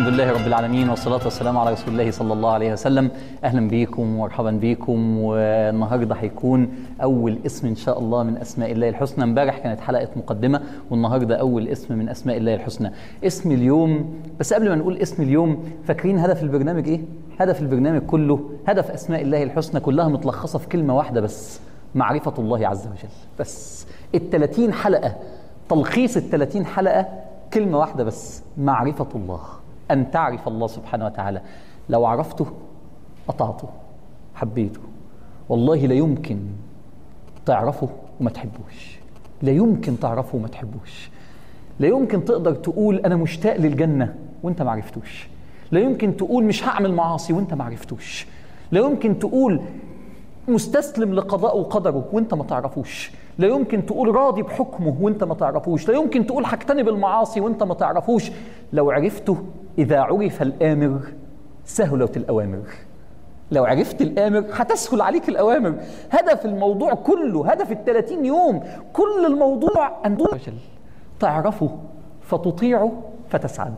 لله رب العالمين والصلاة والسلام على رسول الله صلى الله عليه وسلم أهلا بيكم ومرحبا بيكم والنهاردة هيكون أول اسم إن شاء الله من أسماء الله الحسنى امبارح كانت حلقة مقدمة والنهاردة أول اسم من أسماء الله الحسنى اسم اليوم بس قبل ما نقول اسم اليوم فاكرين هدف البرنامج إيه؟ هدف البرنامج كله هدف أسماء الله الحسنى كلها متلخصة في كلمة واحدة بس معرفة الله عز وجل بس التلاتين حلقة تلخيص التلاتين حلقة كلمة واحدة بس معرفة الله أن تعرف الله سبحانه وتعالى لو عرفته أطعته حبيته والله لا يمكن تعرفه وما تحبوش لا يمكن تعرفه وما تحبوش لا يمكن تقدر تقول أنا مشتاق للجنة وأنت ما عرفتوش لا يمكن تقول مش هعمل معاصي وأنت ما عرفتوش لا يمكن تقول مستسلم لقضاء وقدره وانت ما تعرفوش لا يمكن تقول راضي بحكمه وانت ما تعرفوش لا يمكن تقول هجتنب المعاصي وانت ما تعرفوش لو عرفته اذا عرف الامر سهلت الاوامر لو عرفت الامر هتسهل عليك الاوامر هدف الموضوع كله هدف الثلاثين يوم كل الموضوع ان تعرفه فتطيعه فتسعد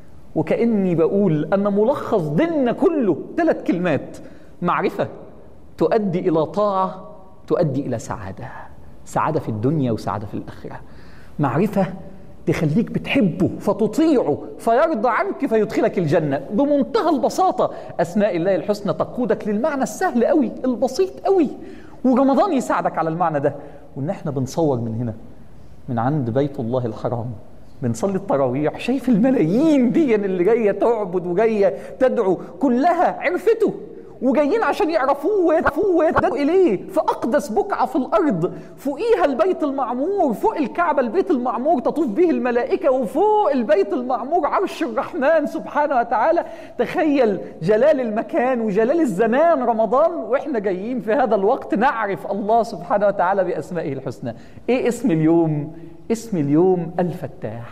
وكاني بقول ان ملخص ديننا كله ثلاث كلمات معرفه تؤدي الى طاعه تؤدي الى سعاده سعاده في الدنيا وسعاده في الاخره معرفه تخليك بتحبه فتطيعه فيرضى عنك فيدخلك الجنه بمنتهى البساطه اسماء الله الحسنى تقودك للمعنى السهل قوي البسيط قوي ورمضان يساعدك على المعنى ده وان احنا بنصور من هنا من عند بيت الله الحرام بنصلي التراويح شايف الملايين دي اللي جايه تعبد وجايه تدعو كلها عرفته وجايين عشان يعرفوه ويدفوه ويتدعوا اليه في اقدس بقعه في الارض فوقيها البيت المعمور فوق الكعبه البيت المعمور تطوف به الملائكه وفوق البيت المعمور عرش الرحمن سبحانه وتعالى تخيل جلال المكان وجلال الزمان رمضان واحنا جايين في هذا الوقت نعرف الله سبحانه وتعالى باسمائه الحسنى ايه اسم اليوم اسم اليوم الفتاح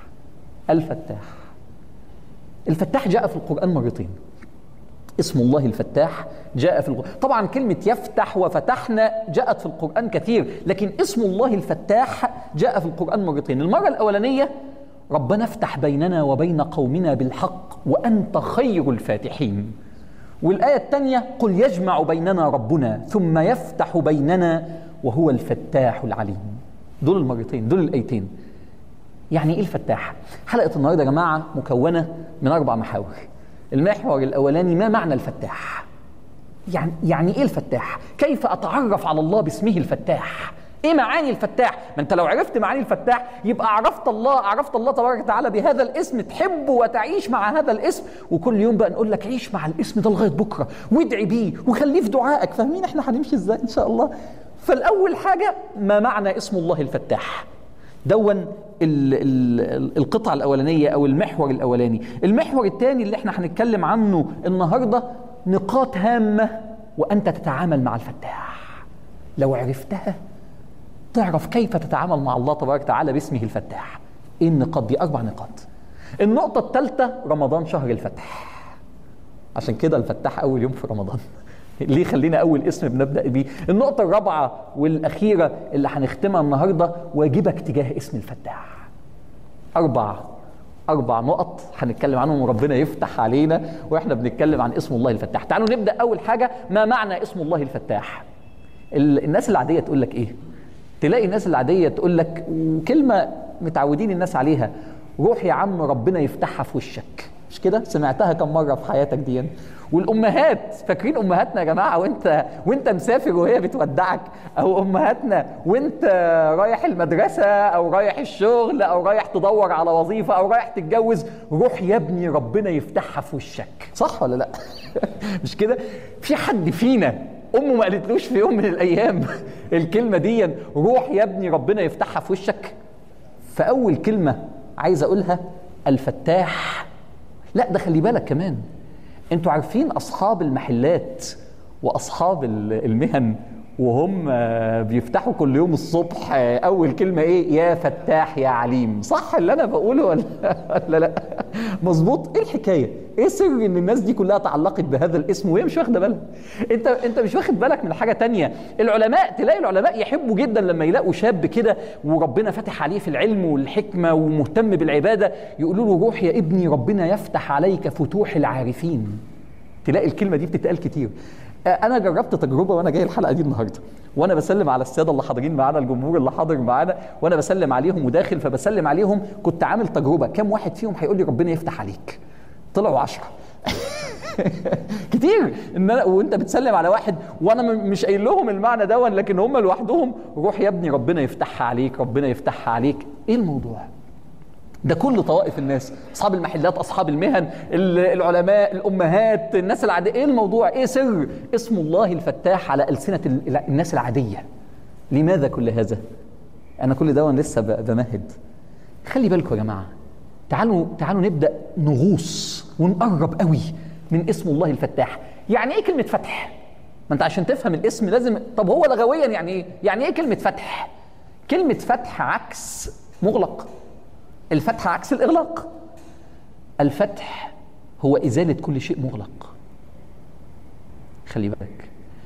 الفتاح الفتاح جاء في القران مرتين اسم الله الفتاح جاء في القرآن طبعا كلمة يفتح وفتحنا جاءت في القرآن كثير لكن اسم الله الفتاح جاء في القرآن مرتين المرة الأولانية ربنا افتح بيننا وبين قومنا بالحق وأنت خير الفاتحين والآية الثانية قل يجمع بيننا ربنا ثم يفتح بيننا وهو الفتاح العليم دول المرتين دول الآيتين يعني إيه الفتاح؟ حلقة النهاردة يا جماعة مكونة من أربع محاور المحور الاولاني ما معنى الفتاح يعني يعني ايه الفتاح كيف اتعرف على الله باسمه الفتاح ايه معاني الفتاح ما انت لو عرفت معاني الفتاح يبقى عرفت الله عرفت الله تبارك وتعالى بهذا الاسم تحبه وتعيش مع هذا الاسم وكل يوم بقى نقول لك عيش مع الاسم ده لغايه بكره وادعي بيه وخليه في دعائك فاهمين احنا هنمشي ازاي ان شاء الله فالاول حاجه ما معنى اسم الله الفتاح دون ال ال القطعة الأولانية أو المحور الأولاني المحور الثاني اللي احنا هنتكلم عنه النهاردة نقاط هامة وأنت تتعامل مع الفتاح لو عرفتها تعرف كيف تتعامل مع الله تبارك وتعالى باسمه الفتاح ايه النقاط دي أربع نقاط النقطة الثالثة رمضان شهر الفتح عشان كده الفتاح أول يوم في رمضان ليه خلينا اول اسم بنبدا بيه النقطه الرابعه والاخيره اللي هنختمها النهارده واجبك تجاه اسم الفتاح اربع اربع نقط هنتكلم عنهم وربنا يفتح علينا واحنا بنتكلم عن اسم الله الفتاح تعالوا نبدا اول حاجه ما معنى اسم الله الفتاح الناس العاديه تقول لك ايه تلاقي الناس العاديه تقول لك كلمه متعودين الناس عليها روح يا عم ربنا يفتحها في وشك مش كده سمعتها كم مره في حياتك دي والامهات فاكرين امهاتنا يا جماعه وانت وانت مسافر وهي بتودعك او امهاتنا وانت رايح المدرسه او رايح الشغل او رايح تدور على وظيفه او رايح تتجوز روح يا ابني ربنا يفتحها في وشك صح ولا لا مش كده في حد فينا امه ما قالتلوش في يوم من الايام الكلمه دي روح يا ابني ربنا يفتحها في وشك فاول كلمه عايز اقولها الفتاح لا ده خلي بالك كمان انتوا عارفين اصحاب المحلات واصحاب المهن وهم بيفتحوا كل يوم الصبح اول كلمه ايه يا فتاح يا عليم صح اللي انا بقوله ولا ولا لا مظبوط ايه الحكايه ايه سر ان الناس دي كلها تعلقت بهذا الاسم وهي مش واخده بالها انت انت مش واخد بالك من حاجه تانية العلماء تلاقي العلماء يحبوا جدا لما يلاقوا شاب كده وربنا فاتح عليه في العلم والحكمه ومهتم بالعباده يقولوا له روح يا ابني ربنا يفتح عليك فتوح العارفين تلاقي الكلمه دي بتتقال كتير انا جربت تجربه وانا جاي الحلقه دي النهارده وانا بسلم على الساده اللي حاضرين معانا الجمهور اللي حاضر معانا وانا بسلم عليهم وداخل فبسلم عليهم كنت عامل تجربه كم واحد فيهم هيقول لي ربنا يفتح عليك طلعوا عشرة كتير ان أنا وانت بتسلم على واحد وانا مش قايل لهم المعنى ده لكن هم لوحدهم روح يا ابني ربنا يفتحها عليك ربنا يفتحها عليك ايه الموضوع ده كل طوائف الناس اصحاب المحلات اصحاب المهن العلماء الامهات الناس العاديه ايه الموضوع ايه سر اسم الله الفتاح على السنه الناس العاديه لماذا كل هذا انا كل ده وانا لسه بمهد خلي بالكم يا جماعه تعالوا تعالوا نبدا نغوص ونقرب قوي من اسم الله الفتاح يعني ايه كلمه فتح ما انت عشان تفهم الاسم لازم طب هو لغويا يعني ايه يعني ايه كلمه فتح كلمه فتح عكس مغلق الفتح عكس الإغلاق الفتح هو إزالة كل شيء مغلق خلي بالك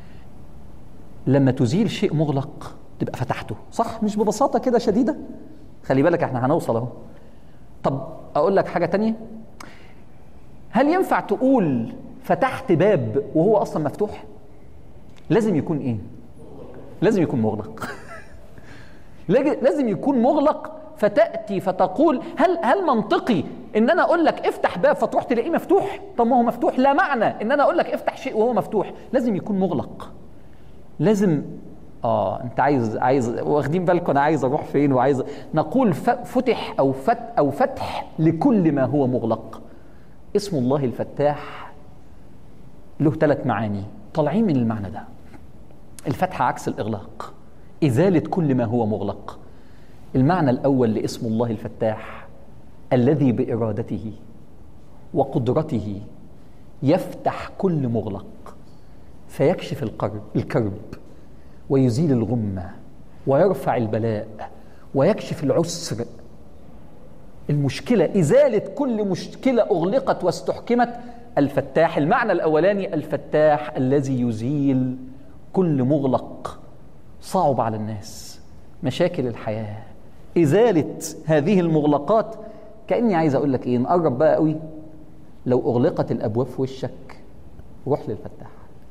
لما تزيل شيء مغلق تبقى فتحته صح مش ببساطة كده شديدة خلي بالك احنا هنوصل اهو طب أقول لك حاجة تانية هل ينفع تقول فتحت باب وهو أصلا مفتوح لازم يكون إيه لازم يكون مغلق لازم يكون مغلق فتاتي فتقول هل هل منطقي ان انا اقول لك افتح باب فتروح تلاقيه مفتوح طب ما هو مفتوح لا معنى ان انا اقول لك افتح شيء وهو مفتوح لازم يكون مغلق لازم اه انت عايز عايز واخدين بالكم انا عايز اروح فين وعايز نقول فتح او فت او فتح لكل ما هو مغلق اسم الله الفتاح له ثلاث معاني طالعين من المعنى ده الفتح عكس الاغلاق ازاله كل ما هو مغلق المعنى الاول لاسم الله الفتاح الذي بارادته وقدرته يفتح كل مغلق فيكشف القرب الكرب ويزيل الغمه ويرفع البلاء ويكشف العسر المشكله ازاله كل مشكله اغلقت واستحكمت الفتاح المعنى الاولاني الفتاح الذي يزيل كل مغلق صعب على الناس مشاكل الحياه ازاله هذه المغلقات كاني عايز اقول لك ايه نقرب بقى قوي لو اغلقت الابواب في وشك روح للفتاح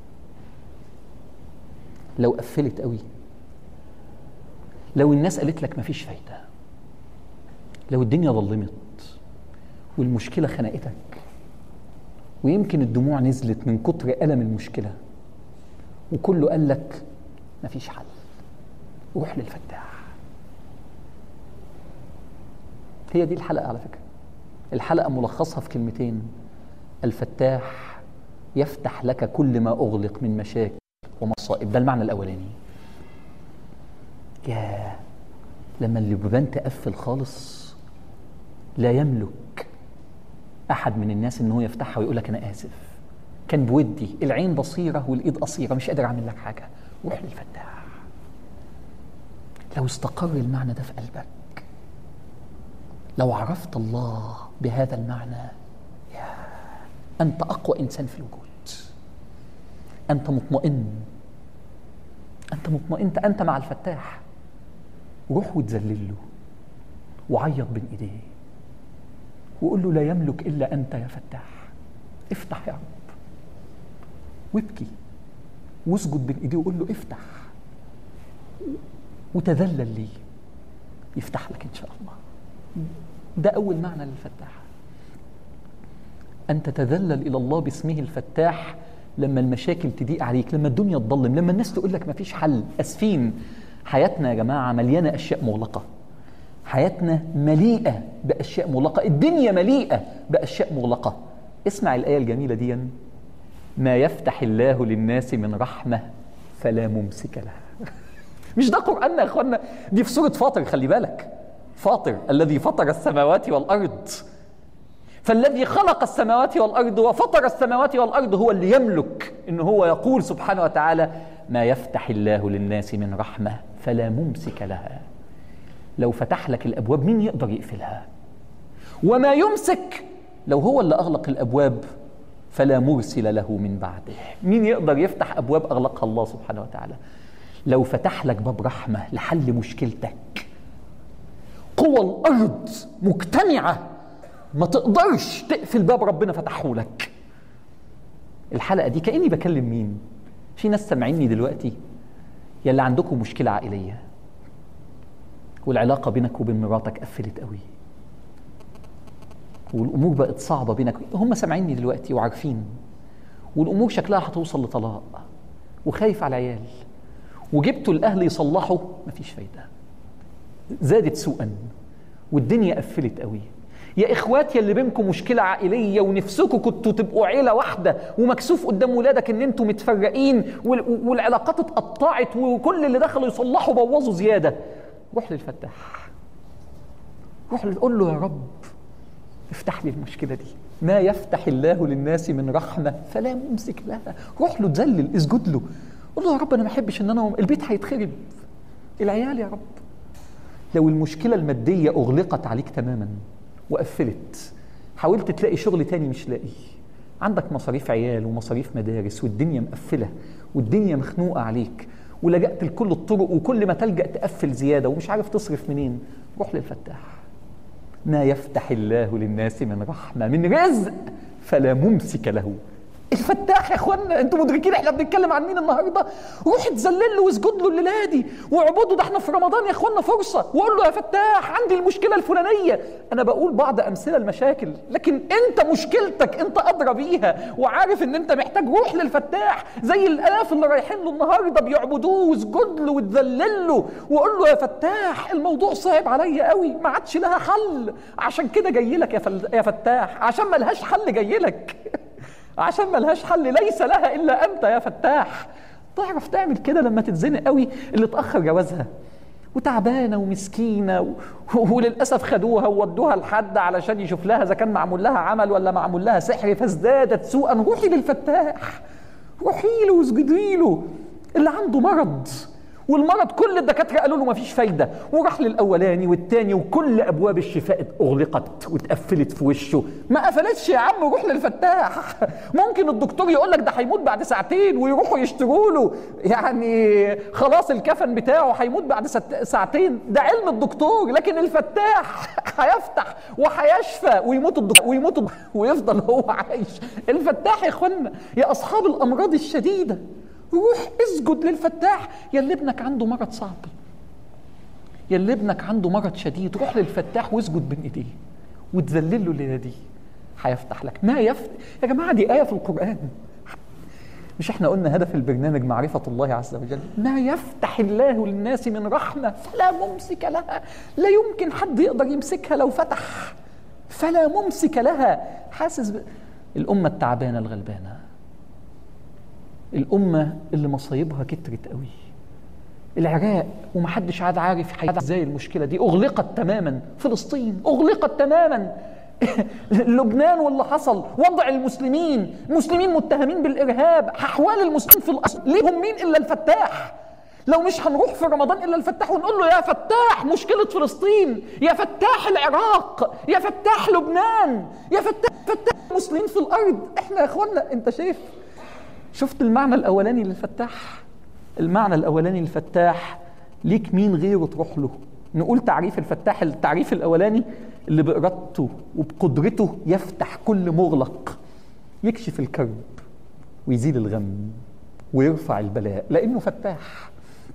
لو قفلت قوي لو الناس قالت لك مفيش فايده لو الدنيا ظلمت والمشكله خنقتك ويمكن الدموع نزلت من كتر الم المشكله وكله قال لك مفيش حل روح للفتاح هي دي الحلقه على فكره الحلقه ملخصها في كلمتين الفتاح يفتح لك كل ما اغلق من مشاكل ومصائب ده المعنى الاولاني يا لما البيبان تقفل خالص لا يملك احد من الناس ان هو يفتحها ويقول لك انا اسف كان بودي العين بصيره والايد قصيره مش قادر اعمل لك حاجه روح للفتاح لو استقر المعنى ده في قلبك لو عرفت الله بهذا المعنى يا انت اقوى انسان في الوجود انت مطمئن انت مطمئن انت مع الفتاح روح وتذلل له وعيط بين ايديه وقول له لا يملك الا انت يا فتاح افتح يا رب وابكي واسجد بين ايديه وقول له افتح وتذلل لي يفتح لك ان شاء الله ده اول معنى للفتاح ان تتذلل الى الله باسمه الفتاح لما المشاكل تضيق عليك لما الدنيا تضلم لما الناس تقول لك مفيش حل اسفين حياتنا يا جماعه مليانه اشياء مغلقه حياتنا مليئه باشياء مغلقه الدنيا مليئه باشياء مغلقه اسمع الايه الجميله دي ما يفتح الله للناس من رحمه فلا ممسك لها مش ده قرآننا يا اخوانا دي في سورة فاطر خلي بالك فاطر الذي فطر السماوات والأرض فالذي خلق السماوات والأرض وفطر السماوات والأرض هو اللي يملك إن هو يقول سبحانه وتعالى ما يفتح الله للناس من رحمة فلا ممسك لها لو فتح لك الأبواب مين يقدر يقفلها وما يمسك لو هو اللي أغلق الأبواب فلا مرسل له من بعده مين يقدر يفتح أبواب أغلقها الله سبحانه وتعالى لو فتح لك باب رحمة لحل مشكلتك قوى الأرض مجتمعة ما تقدرش تقفل باب ربنا فتحه لك الحلقة دي كأني بكلم مين في ناس سامعيني دلوقتي يلي عندكم مشكلة عائلية والعلاقة بينك وبين مراتك قفلت قوي والامور بقت صعبه بينك هم سامعيني دلوقتي وعارفين والامور شكلها هتوصل لطلاق وخايف على العيال وجبتوا الاهل يصلحوا مفيش فايده زادت سوءا والدنيا قفلت قوي يا اخواتي اللي بينكم مشكله عائليه ونفسكم كنتوا تبقوا عيله واحده ومكسوف قدام ولادك ان انتوا متفرقين والعلاقات اتقطعت وكل اللي دخلوا يصلحوا بوظوا زياده روح للفتاح روح قول له يا رب افتح لي المشكلة دي ما يفتح الله للناس من رحمة فلا ممسك لها روح له تذلل اسجد له قول له يا رب أنا ما أحبش إن أنا البيت هيتخرب العيال يا رب لو المشكلة المادية أغلقت عليك تماما وقفلت حاولت تلاقي شغل تاني مش لاقي عندك مصاريف عيال ومصاريف مدارس والدنيا مقفلة والدنيا مخنوقة عليك ولجأت لكل الطرق وكل ما تلجأ تقفل زيادة ومش عارف تصرف منين روح للفتاح ما يفتح الله للناس من رحمة من رزق فلا ممسك له الفتاح يا اخوانا انتوا مدركين احنا بنتكلم عن مين النهارده روح اتذلل له واسجد له الليله دي واعبده ده احنا في رمضان يا اخوانا فرصه وقول له يا فتاح عندي المشكله الفلانيه انا بقول بعض امثله المشاكل لكن انت مشكلتك انت ادرى بيها وعارف ان انت محتاج روح للفتاح زي الالاف اللي رايحين له النهارده بيعبدوه واسجد له وتذلل له وقول له يا فتاح الموضوع صعب عليا قوي ما عادش لها حل عشان كده جاي لك يا, فل... يا فتاح عشان ما لهاش حل جاي لك عشان ملهاش حل ليس لها الا انت يا فتاح تعرف تعمل كده لما تتزنق قوي اللي اتاخر جوازها وتعبانه ومسكينه و... وللاسف خدوها وودوها لحد علشان يشوف لها اذا كان معمول لها عمل ولا معمول لها سحر فازدادت سوءا روحي للفتاح روحي له واسجدي له اللي عنده مرض والمرض كل الدكاتره قالوا له مفيش فايده وراح للاولاني والتاني وكل ابواب الشفاء اغلقت واتقفلت في وشه ما قفلتش يا عم روح للفتاح ممكن الدكتور يقول لك ده هيموت بعد ساعتين ويروحوا يشتروا له يعني خلاص الكفن بتاعه هيموت بعد ساعتين ده علم الدكتور لكن الفتاح هيفتح وهيشفى ويموت الدكتور ويموت الدكتور ويفضل هو عايش الفتاح يا اخوانا يا اصحاب الامراض الشديده روح اسجد للفتاح يا اللي ابنك عنده مرض صعب يا اللي ابنك عنده مرض شديد روح للفتاح واسجد بين ايديه وتذلل له الليله دي هيفتح لك ما يفتح يا جماعه دي ايه في القران مش احنا قلنا هدف البرنامج معرفة الله عز وجل ما يفتح الله للناس من رحمة فلا ممسك لها لا يمكن حد يقدر يمسكها لو فتح فلا ممسك لها حاسس ب... الأمة التعبانة الغلبانة الأمة اللي مصايبها كترت قوي العراق ومحدش عاد عارف حياتها ازاي المشكلة دي أغلقت تماما فلسطين أغلقت تماما لبنان واللي حصل وضع المسلمين المسلمين متهمين بالإرهاب أحوال المسلمين في الأصل ليهم مين إلا الفتاح لو مش هنروح في رمضان الا الفتاح ونقول له يا فتاح مشكله فلسطين يا فتاح العراق يا فتاح لبنان يا فتاح فتاح المسلمين في الارض احنا يا اخوانا انت شايف شفت المعنى الاولاني للفتاح المعنى الاولاني للفتاح ليك مين غيره تروح له نقول تعريف الفتاح التعريف الاولاني اللي بارادته وبقدرته يفتح كل مغلق يكشف الكرب ويزيل الغم ويرفع البلاء لانه فتاح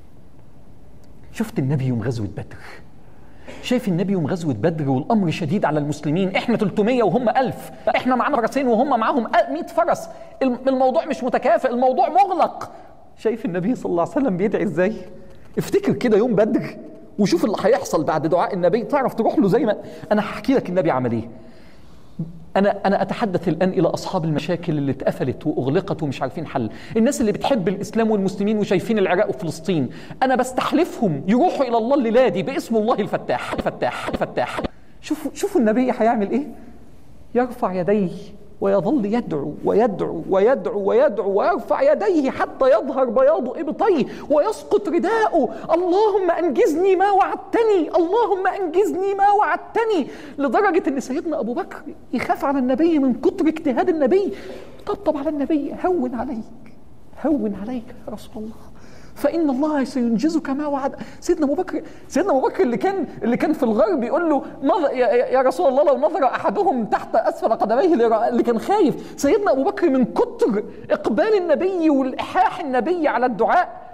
شفت النبي يوم غزوه بدر شايف النبي يوم غزوة بدر والأمر شديد على المسلمين إحنا 300 وهم 1000 إحنا معانا فرسين وهم معاهم 100 فرس الموضوع مش متكافئ الموضوع مغلق شايف النبي صلى الله عليه وسلم بيدعي إزاي افتكر كده يوم بدر وشوف اللي هيحصل بعد دعاء النبي تعرف تروح له زي ما أنا هحكي لك النبي عمل إيه أنا أنا أتحدث الآن إلى أصحاب المشاكل اللي اتقفلت وأغلقت ومش عارفين حل، الناس اللي بتحب الإسلام والمسلمين وشايفين العراق وفلسطين، أنا بستحلفهم يروحوا إلى الله الليلة دي باسم الله الفتاح، الفتاح، الفتاح. شوفوا شوفوا النبي هيعمل إيه؟ يرفع يديه ويظل يدعو ويدعو ويدعو ويدعو ويرفع يديه حتى يظهر بياض ابطيه ويسقط رداؤه اللهم انجزني ما وعدتني اللهم انجزني ما وعدتني لدرجه ان سيدنا ابو بكر يخاف على النبي من كتر اجتهاد النبي طبطب على النبي هون عليك هون عليك يا رسول الله فان الله سينجزك ما وعد سيدنا ابو بكر سيدنا ابو بكر اللي كان اللي كان في الغرب يقول له نظر يا, يا رسول الله لو نظر احدهم تحت اسفل قدميه اللي كان خايف سيدنا ابو بكر من كتر اقبال النبي والحاح النبي على الدعاء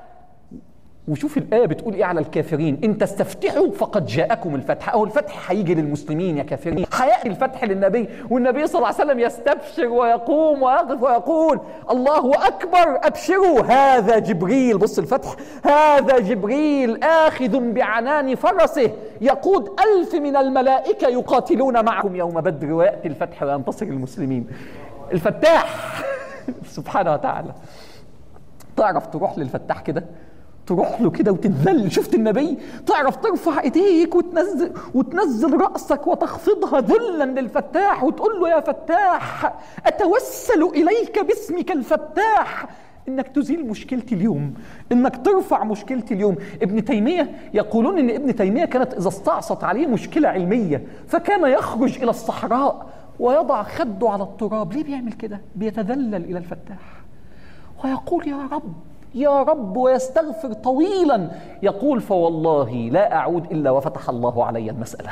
وشوف الآية بتقول إيه على الكافرين إن تستفتحوا فقد جاءكم الفتح أو الفتح هيجي للمسلمين يا كافرين هيأتي الفتح للنبي والنبي صلى الله عليه وسلم يستبشر ويقوم ويقف ويقول الله أكبر أبشروا هذا جبريل بص الفتح هذا جبريل آخذ بعنان فرسه يقود ألف من الملائكة يقاتلون معكم يوم بدر ويأتي الفتح وينتصر المسلمين الفتاح سبحانه وتعالى تعرف تروح للفتاح كده تروح له كده وتتذل شفت النبي تعرف ترفع ايديك وتنزل وتنزل راسك وتخفضها ذلا للفتاح وتقول له يا فتاح اتوسل اليك باسمك الفتاح انك تزيل مشكلتي اليوم انك ترفع مشكلتي اليوم ابن تيميه يقولون ان ابن تيميه كانت اذا استعصت عليه مشكله علميه فكان يخرج الى الصحراء ويضع خده على التراب ليه بيعمل كده بيتذلل الى الفتاح ويقول يا رب يا رب ويستغفر طويلا يقول فوالله لا اعود الا وفتح الله علي المساله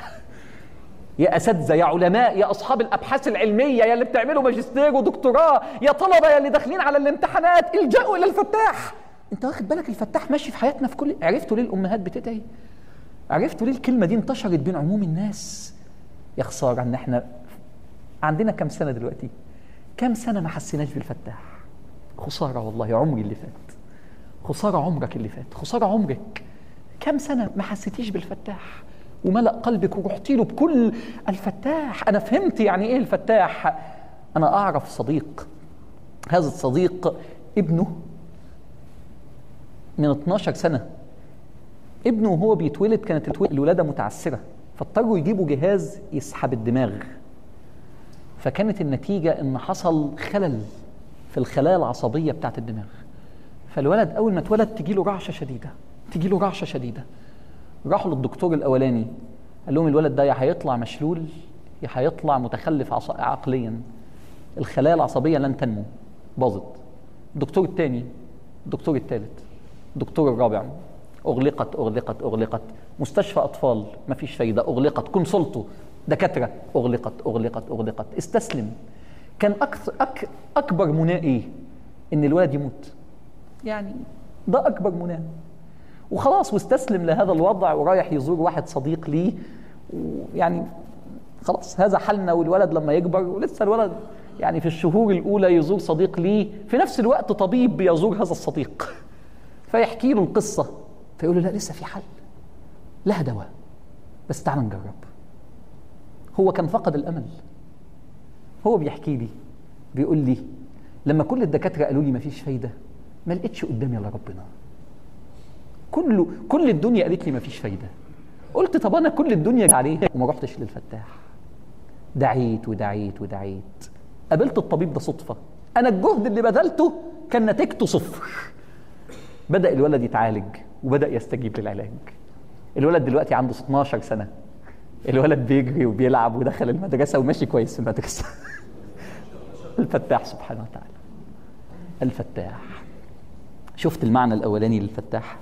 يا اساتذه يا علماء يا اصحاب الابحاث العلميه يا اللي بتعملوا ماجستير ودكتوراه يا طلبه يا اللي داخلين على الامتحانات الجأوا الى الفتاح انت واخد بالك الفتاح ماشي في حياتنا في كل عرفتوا ليه الامهات بتدعي عرفتوا ليه الكلمه دي انتشرت بين عموم الناس يا خساره ان احنا عندنا كم سنه دلوقتي كم سنه ما حسيناش بالفتاح خساره والله عمري اللي فات خساره عمرك اللي فات خساره عمرك كم سنه ما حسيتيش بالفتاح وملأ قلبك ورحتي له بكل الفتاح انا فهمت يعني ايه الفتاح انا اعرف صديق هذا الصديق ابنه من 12 سنه ابنه وهو بيتولد كانت الولاده متعسره فاضطروا يجيبوا جهاز يسحب الدماغ فكانت النتيجه ان حصل خلل في الخلايا العصبيه بتاعت الدماغ فالولد اول ما اتولد تجي له رعشه شديده تجي له رعشه شديده راحوا للدكتور الاولاني قال لهم الولد ده يا هيطلع مشلول يا هيطلع متخلف عقليا الخلايا العصبيه لن تنمو باظت الدكتور الثاني الدكتور الثالث الدكتور الرابع اغلقت اغلقت اغلقت مستشفى اطفال ما فيش فايده اغلقت كونسلته دكاتره اغلقت اغلقت اغلقت استسلم كان أكثر أك اكبر مناه ايه ان الولد يموت يعني ده اكبر مناه وخلاص واستسلم لهذا الوضع ورايح يزور واحد صديق ليه ويعني خلاص هذا حالنا والولد لما يكبر ولسه الولد يعني في الشهور الاولى يزور صديق ليه في نفس الوقت طبيب بيزور هذا الصديق فيحكي له القصه فيقول له لا لسه في حل لها دواء بس تعال نجرب هو كان فقد الامل هو بيحكي لي بيقول لي لما كل الدكاتره قالوا لي مفيش فايده ما لقيتش قدامي الا ربنا كله كل الدنيا قالت لي مفيش فايده قلت طب انا كل الدنيا عليه وما رحتش للفتاح دعيت ودعيت ودعيت قابلت الطبيب ده صدفه انا الجهد اللي بذلته كان نتيجته صفر بدا الولد يتعالج وبدا يستجيب للعلاج الولد دلوقتي عنده 12 سنه الولد بيجري وبيلعب ودخل المدرسه وماشي كويس في المدرسه الفتاح سبحانه وتعالى الفتاح شفت المعنى الاولاني للفتاح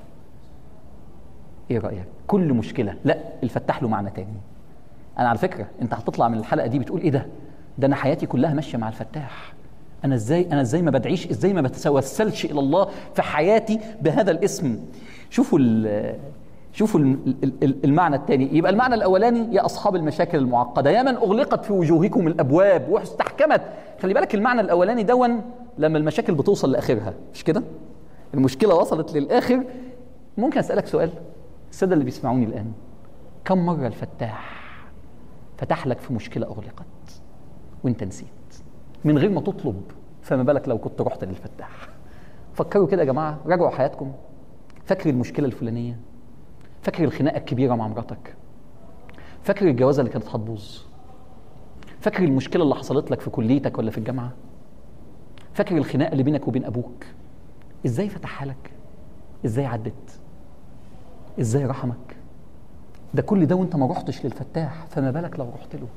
ايه رايك كل مشكله لا الفتاح له معنى تاني انا على فكره انت هتطلع من الحلقه دي بتقول ايه ده ده انا حياتي كلها ماشيه مع الفتاح انا ازاي انا ازاي ما بدعيش ازاي ما بتوسلش الى الله في حياتي بهذا الاسم شوفوا ال شوفوا المعنى الثاني يبقى المعنى الاولاني يا اصحاب المشاكل المعقده يا من اغلقت في وجوهكم الابواب واستحكمت خلي بالك المعنى الاولاني دون لما المشاكل بتوصل لاخرها مش كده المشكله وصلت للاخر ممكن اسالك سؤال الساده اللي بيسمعوني الان كم مره الفتاح فتح لك في مشكله اغلقت وانت نسيت من غير ما تطلب فما بالك لو كنت رحت للفتاح فكروا كده يا جماعه راجعوا حياتكم فاكر المشكله الفلانيه فاكر الخناقه الكبيره مع مراتك فاكر الجوازه اللي كانت هتبوظ فاكر المشكله اللي حصلت لك في كليتك ولا في الجامعه فاكر الخناقه اللي بينك وبين ابوك ازاي فتحها لك ازاي عدت ازاي رحمك ده كل ده وانت ما رحتش للفتاح فما بالك لو رحت له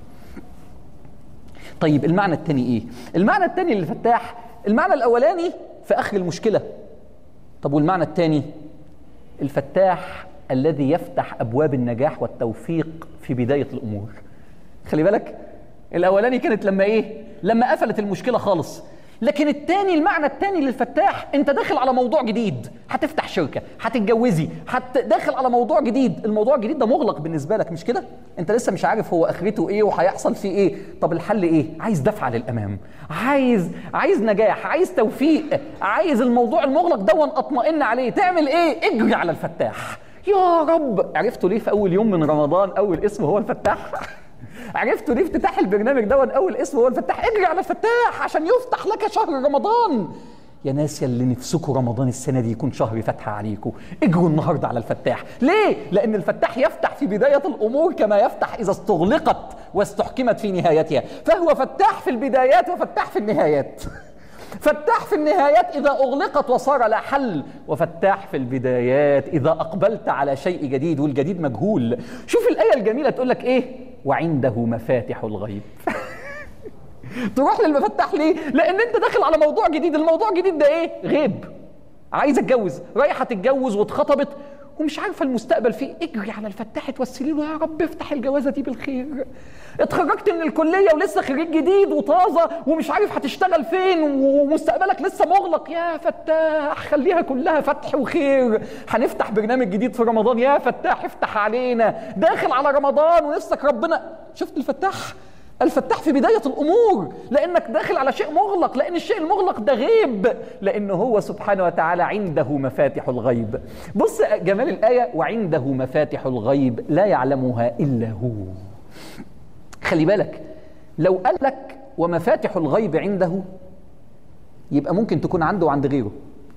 طيب المعنى الثاني ايه المعنى الثاني للفتاح المعنى الاولاني في اخر المشكله طب والمعنى الثاني الفتاح الذي يفتح ابواب النجاح والتوفيق في بدايه الامور خلي بالك الاولاني كانت لما ايه لما قفلت المشكله خالص لكن التاني المعنى التاني للفتاح انت داخل على موضوع جديد هتفتح شركه هتتجوزي هت داخل على موضوع جديد الموضوع الجديد ده مغلق بالنسبه لك مش كده انت لسه مش عارف هو اخرته ايه وهيحصل فيه ايه طب الحل ايه عايز دفعه للامام عايز عايز نجاح عايز توفيق عايز الموضوع المغلق ده اطمئن عليه تعمل ايه اجري على الفتاح يا رب عرفتوا ليه في اول يوم من رمضان اول اسم هو الفتاح عرفتوا ليه افتتاح البرنامج ده اول اسم هو الفتاح اجري على الفتاح عشان يفتح لك شهر رمضان يا ناس يا اللي نفسكم رمضان السنه دي يكون شهر فتح عليكم اجروا النهارده على الفتاح ليه لان الفتاح يفتح في بدايه الامور كما يفتح اذا استغلقت واستحكمت في نهايتها فهو فتاح في البدايات وفتاح في النهايات فتاح في النهايات إذا أغلقت وصار لا حل وفتاح في البدايات إذا أقبلت على شيء جديد والجديد مجهول شوف الآية الجميلة تقول لك إيه وعنده مفاتح الغيب تروح للمفتاح ليه؟ لأن أنت داخل على موضوع جديد، الموضوع الجديد ده إيه؟ غيب. عايز أتجوز، رايحة تتجوز واتخطبت ومش عارفه المستقبل فيه اجري على الفتاح توسلي له يا رب افتح الجوازه دي بالخير اتخرجت من الكليه ولسه خريج جديد وطازه ومش عارف هتشتغل فين ومستقبلك لسه مغلق يا فتاح خليها كلها فتح وخير هنفتح برنامج جديد في رمضان يا فتاح افتح علينا داخل على رمضان ونفسك ربنا شفت الفتاح الفتاح في بداية الأمور لأنك داخل على شيء مغلق لأن الشيء المغلق ده غيب لأنه هو سبحانه وتعالى عنده مفاتح الغيب بص جمال الآية وعنده مفاتح الغيب لا يعلمها إلا هو خلي بالك لو قال لك ومفاتح الغيب عنده يبقى ممكن تكون عنده وعند غيره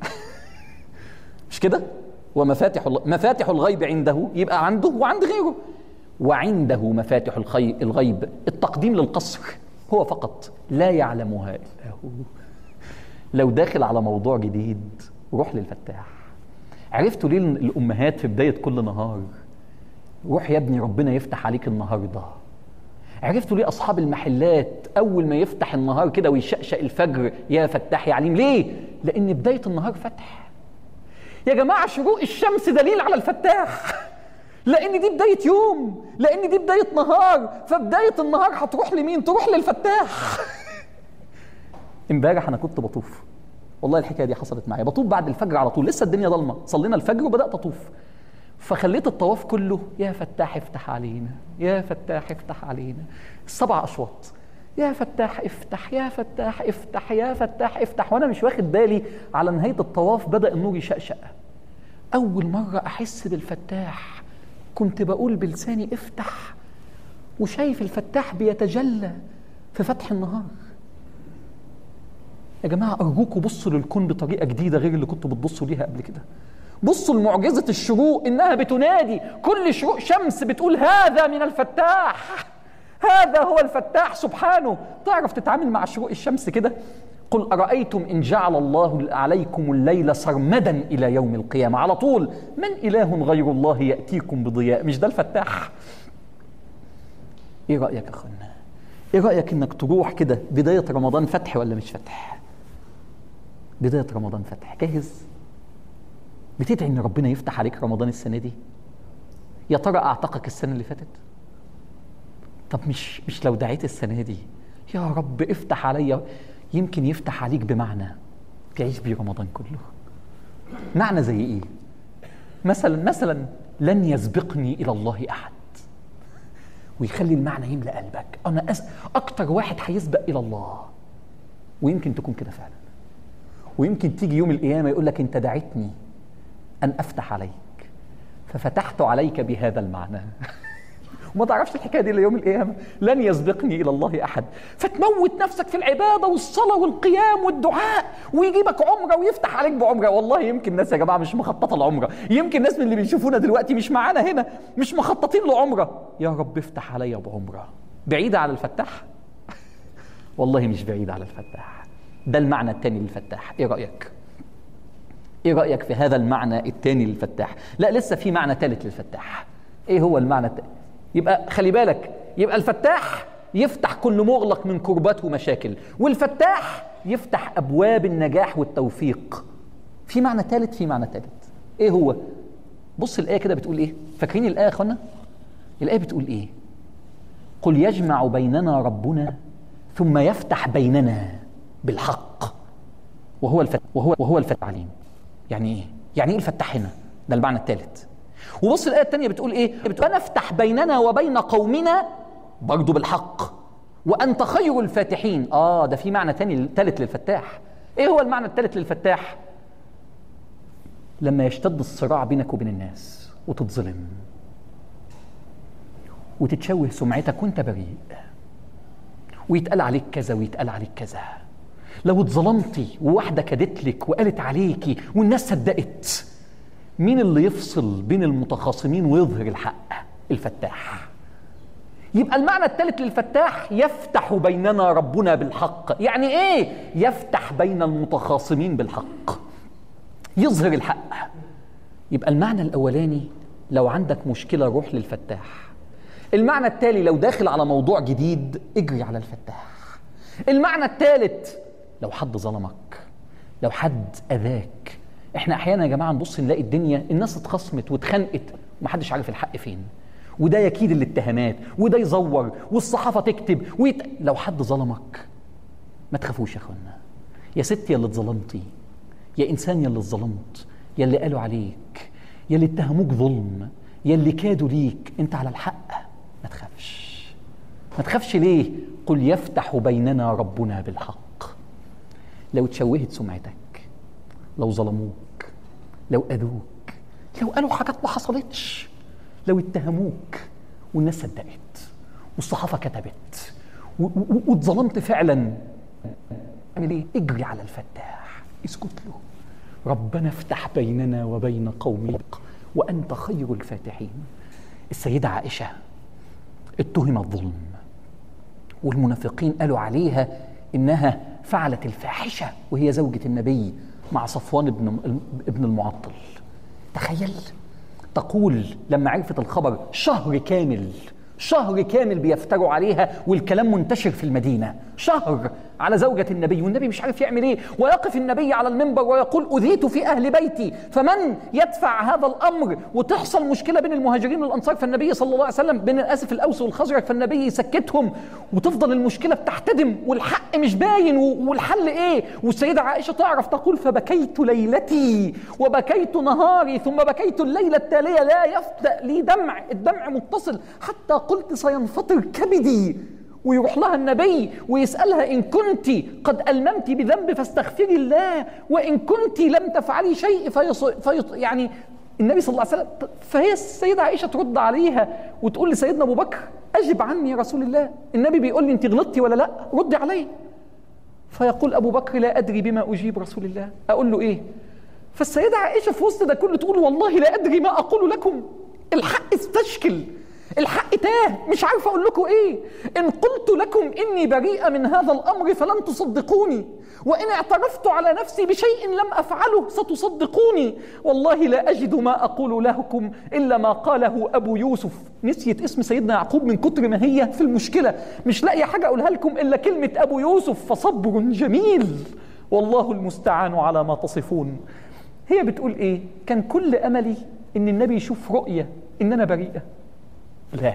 مش كده ومفاتح مفاتح الغيب عنده يبقى عنده وعند غيره وعنده مفاتح الغيب التقديم للقصر هو فقط لا يعلمها الا هو لو داخل على موضوع جديد روح للفتاح عرفتوا ليه الامهات في بدايه كل نهار روح يا ابني ربنا يفتح عليك النهارده عرفتوا ليه اصحاب المحلات اول ما يفتح النهار كده ويشقشق الفجر يا فتاح يا عليم ليه لان بدايه النهار فتح يا جماعه شروق الشمس دليل على الفتاح لان دي بدايه يوم لان دي بدايه نهار فبدايه النهار هتروح لمين تروح للفتاح امبارح انا كنت بطوف والله الحكايه دي حصلت معايا بطوف بعد الفجر على طول لسه الدنيا ضلمه صلينا الفجر وبدات اطوف فخليت الطواف كله يا فتاح افتح علينا يا فتاح افتح علينا السبع اشواط يا فتاح افتح يا فتاح افتح يا فتاح افتح وانا مش واخد بالي على نهايه الطواف بدا النور يشقشق اول مره احس بالفتاح كنت بقول بلساني افتح وشايف الفتاح بيتجلى في فتح النهار يا جماعة أرجوكوا بصوا للكون بطريقة جديدة غير اللي كنتوا بتبصوا ليها قبل كده بصوا لمعجزة الشروق إنها بتنادي كل شروق شمس بتقول هذا من الفتاح هذا هو الفتاح سبحانه تعرف تتعامل مع شروق الشمس كده قل أرأيتم إن جعل الله عليكم الليل سرمدا إلى يوم القيامة على طول من إله غير الله يأتيكم بضياء مش ده الفتاح إيه رأيك يا أخوانا إيه رأيك إنك تروح كده بداية رمضان فتح ولا مش فتح بداية رمضان فتح جاهز بتدعي إن ربنا يفتح عليك رمضان السنة دي يا ترى أعتقك السنة اللي فاتت طب مش مش لو دعيت السنة دي يا رب افتح عليا يمكن يفتح عليك بمعنى تعيش بيه رمضان كله معنى زي ايه مثلا مثلا لن يسبقني الى الله احد ويخلي المعنى يملا قلبك انا أس... اكتر واحد هيسبق الى الله ويمكن تكون كده فعلا ويمكن تيجي يوم القيامه يقول لك انت دعيتني ان افتح عليك ففتحت عليك بهذا المعنى وما تعرفش الحكايه دي ليوم القيامه لن يسبقني الى الله احد فتموت نفسك في العباده والصلاه والقيام والدعاء ويجيبك عمره ويفتح عليك بعمره والله يمكن ناس يا جماعه مش مخططه العمره يمكن ناس من اللي بيشوفونا دلوقتي مش معانا هنا مش مخططين له عمره يا رب افتح عليا بعمره بعيده على الفتاح والله مش بعيد على الفتاح ده المعنى الثاني للفتاح ايه رايك ايه رايك في هذا المعنى الثاني للفتاح لا لسه في معنى ثالث للفتاح ايه هو المعنى الثاني يبقى خلي بالك يبقى الفتاح يفتح كل مغلق من كربات ومشاكل والفتاح يفتح ابواب النجاح والتوفيق في معنى ثالث في معنى ثالث ايه هو بص الايه كده بتقول ايه فاكرين الايه يا اخوانا الايه بتقول ايه قل يجمع بيننا ربنا ثم يفتح بيننا بالحق وهو الفتح وهو وهو الفتح عليم يعني ايه يعني ايه الفتاح هنا ده المعنى الثالث وبص الايه الثانيه بتقول ايه بتقول نفتح بيننا وبين قومنا برضه بالحق وانت خير الفاتحين اه ده في معنى ثاني ثالث للفتاح ايه هو المعنى الثالث للفتاح لما يشتد الصراع بينك وبين الناس وتتظلم وتتشوه سمعتك وانت بريء ويتقال عليك كذا ويتقال عليك كذا لو اتظلمتي وواحده كدت لك وقالت عليكي والناس صدقت مين اللي يفصل بين المتخاصمين ويظهر الحق الفتاح يبقى المعنى الثالث للفتاح يفتح بيننا ربنا بالحق يعني ايه يفتح بين المتخاصمين بالحق يظهر الحق يبقى المعنى الاولاني لو عندك مشكله روح للفتاح المعنى التالي لو داخل على موضوع جديد اجري على الفتاح المعنى الثالث لو حد ظلمك لو حد اذاك احنا احيانا يا جماعه نبص نلاقي الدنيا الناس اتخصمت واتخانقت ومحدش عارف الحق فين وده يكيد الاتهامات وده يزور والصحافه تكتب ويت... لو حد ظلمك ما تخافوش يا اخوانا يا ست يا اللي اتظلمتي يا انسان يا اللي اتظلمت يا اللي قالوا عليك يا اللي اتهموك ظلم يا اللي كادوا ليك انت على الحق ما تخافش ما تخافش ليه قل يفتح بيننا ربنا بالحق لو تشوهت سمعتك لو ظلموك لو اذوك لو قالوا حاجات ما حصلتش لو اتهموك والناس صدقت والصحافه كتبت واتظلمت فعلا اعمل ايه؟ اجري على الفتاح اسكت له ربنا افتح بيننا وبين قومك وانت خير الفاتحين السيده عائشه اتهمت ظلم والمنافقين قالوا عليها انها فعلت الفاحشه وهي زوجه النبي مع صفوان بن ابن المعطل تخيل تقول لما عرفت الخبر شهر كامل شهر كامل بيفتروا عليها والكلام منتشر في المدينة شهر على زوجة النبي والنبي مش عارف يعمل ايه ويقف النبي على المنبر ويقول أذيت في أهل بيتي فمن يدفع هذا الأمر وتحصل مشكلة بين المهاجرين والأنصار فالنبي صلى الله عليه وسلم بين الأسف الأوس والخزرج فالنبي يسكتهم وتفضل المشكلة بتحتدم والحق مش باين والحل ايه والسيدة عائشة تعرف تقول فبكيت ليلتي وبكيت نهاري ثم بكيت الليلة التالية لا يفتأ لي دمع الدمع متصل حتى قلت سينفطر كبدي ويروح لها النبي ويسألها إن كنت قد ألممت بذنب فاستغفري الله وإن كنت لم تفعلي شيء فيص... فيص... يعني النبي صلى الله عليه وسلم فهي السيدة عائشة ترد عليها وتقول لسيدنا أبو بكر أجب عني يا رسول الله النبي بيقول لي أنت غلطتي ولا لا ردي علي فيقول أبو بكر لا أدري بما أجيب رسول الله أقول له إيه فالسيدة عائشة في وسط ده كله تقول والله لا أدري ما أقول لكم الحق استشكل الحق تاه مش عارف اقول لكم ايه ان قلت لكم اني بريئه من هذا الامر فلن تصدقوني وان اعترفت على نفسي بشيء لم افعله ستصدقوني والله لا اجد ما اقول لكم الا ما قاله ابو يوسف نسيت اسم سيدنا يعقوب من كتر ما هي في المشكله مش لاقي حاجه اقولها لكم الا كلمه ابو يوسف فصبر جميل والله المستعان على ما تصفون هي بتقول ايه كان كل املي ان النبي يشوف رؤيه ان انا بريئه لا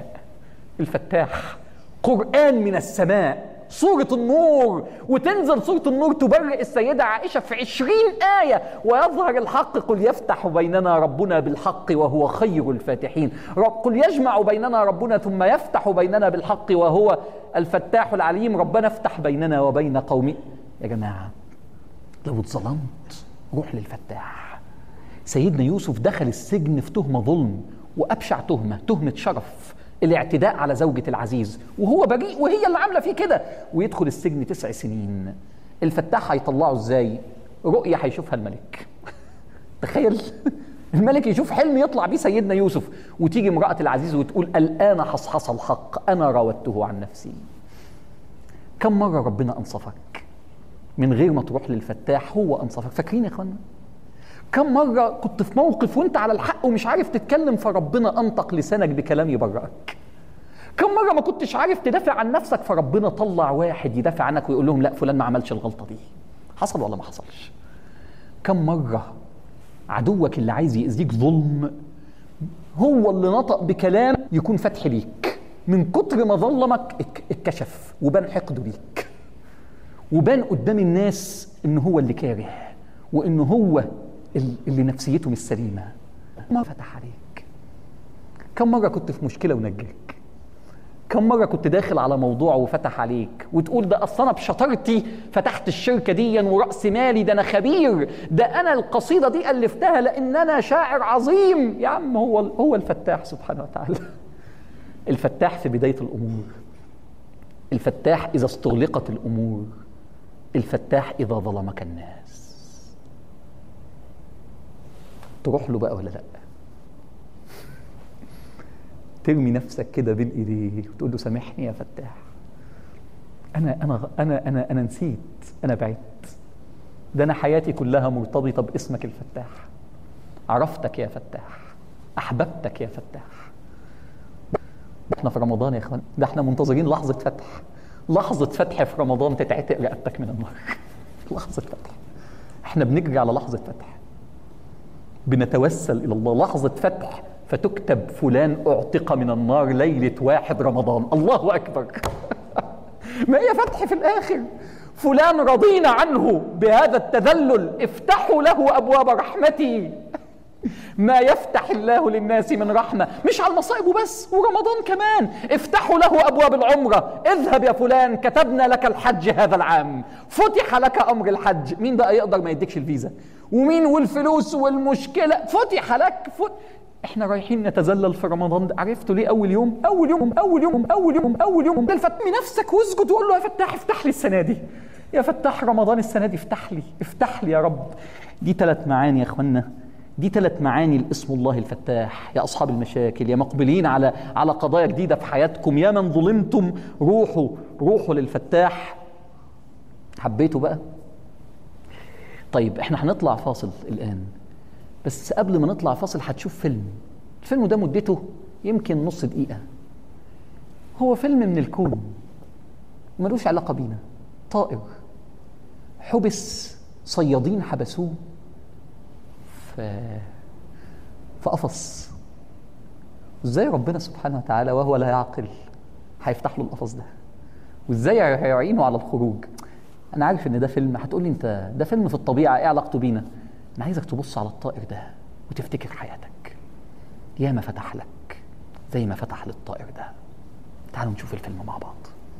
الفتاح قرآن من السماء سورة النور وتنزل سورة النور تبرئ السيدة عائشة في عشرين آية ويظهر الحق قل يفتح بيننا ربنا بالحق وهو خير الفاتحين رب قل يجمع بيننا ربنا ثم يفتح بيننا بالحق وهو الفتاح العليم ربنا افتح بيننا وبين قومي يا جماعة لو اتظلمت روح للفتاح سيدنا يوسف دخل السجن في تهمة ظلم وابشع تهمه تهمه شرف الاعتداء على زوجة العزيز وهو بريء وهي اللي عاملة فيه كده ويدخل السجن تسع سنين الفتاح هيطلعه ازاي رؤية هيشوفها الملك تخيل الملك يشوف حلم يطلع بيه سيدنا يوسف وتيجي امرأة العزيز وتقول الآن حصحص الحق أنا راودته عن نفسي كم مرة ربنا أنصفك من غير ما تروح للفتاح هو أنصفك فاكرين يا إخوانا كم مرة كنت في موقف وانت على الحق ومش عارف تتكلم فربنا أنطق لسانك بكلام يبرئك كم مرة ما كنتش عارف تدافع عن نفسك فربنا طلع واحد يدافع عنك ويقول لهم لا فلان ما عملش الغلطة دي حصل ولا ما حصلش كم مرة عدوك اللي عايز يأذيك ظلم هو اللي نطق بكلام يكون فتح ليك من كتر ما ظلمك اتكشف وبان حقده ليك وبان قدام الناس ان هو اللي كاره وان هو اللي نفسيته مش سليمه ما فتح عليك كم مره كنت في مشكله ونجاك كم مرة كنت داخل على موضوع وفتح عليك وتقول ده أصل أنا بشطارتي فتحت الشركة دي ورأس مالي ده أنا خبير ده أنا القصيدة دي ألفتها لأن أنا شاعر عظيم يا عم هو هو الفتاح سبحانه وتعالى الفتاح في بداية الأمور الفتاح إذا استغلقت الأمور الفتاح إذا ظلمك الناس تروح له بقى ولا لأ ترمي نفسك كده بين ايديه وتقول له سامحني يا فتاح انا انا انا انا انا نسيت انا بعدت ده انا حياتي كلها مرتبطه باسمك الفتاح عرفتك يا فتاح احببتك يا فتاح احنا في رمضان يا اخوان ده احنا منتظرين لحظه فتح لحظه فتح في رمضان تتعتق رقبتك من النار لحظه فتح احنا بنجري على لحظه فتح بنتوسل الى الله لحظه فتح فتكتب فلان اعتق من النار ليله واحد رمضان الله اكبر ما هي فتح في الاخر فلان رضينا عنه بهذا التذلل افتحوا له ابواب رحمتي ما يفتح الله للناس من رحمة مش على المصائب وبس ورمضان كمان افتحوا له أبواب العمرة اذهب يا فلان كتبنا لك الحج هذا العام فتح لك أمر الحج مين بقى يقدر ما يديكش الفيزا ومين والفلوس والمشكلة فتح لك فت... احنا رايحين نتذلل في رمضان ده عرفتوا ليه اول يوم اول يوم اول يوم اول يوم اول يوم ده الفتح نفسك واسجد وقول له يا فتاح افتح لي السنه دي يا فتاح رمضان السنه دي افتح لي افتح لي يا رب دي ثلاث معاني يا اخوانا دي ثلاث معاني لاسم الله الفتاح يا اصحاب المشاكل يا مقبلين على على قضايا جديده في حياتكم يا من ظلمتم روحوا روحوا للفتاح حبيتوا بقى طيب احنا هنطلع فاصل الان بس قبل ما نطلع فاصل هتشوف فيلم الفيلم ده مدته يمكن نص دقيقة هو فيلم من الكون ملوش علاقة بينا طائر حبس صيادين حبسوه في في قفص ازاي ربنا سبحانه وتعالى وهو لا يعقل هيفتح له القفص ده وازاي هيعينه على الخروج انا عارف ان ده فيلم هتقولي انت ده فيلم في الطبيعه ايه علاقته بينا انا عايزك تبص على الطائر ده وتفتكر حياتك يا ما فتح لك زي ما فتح للطائر ده تعالوا نشوف الفيلم مع بعض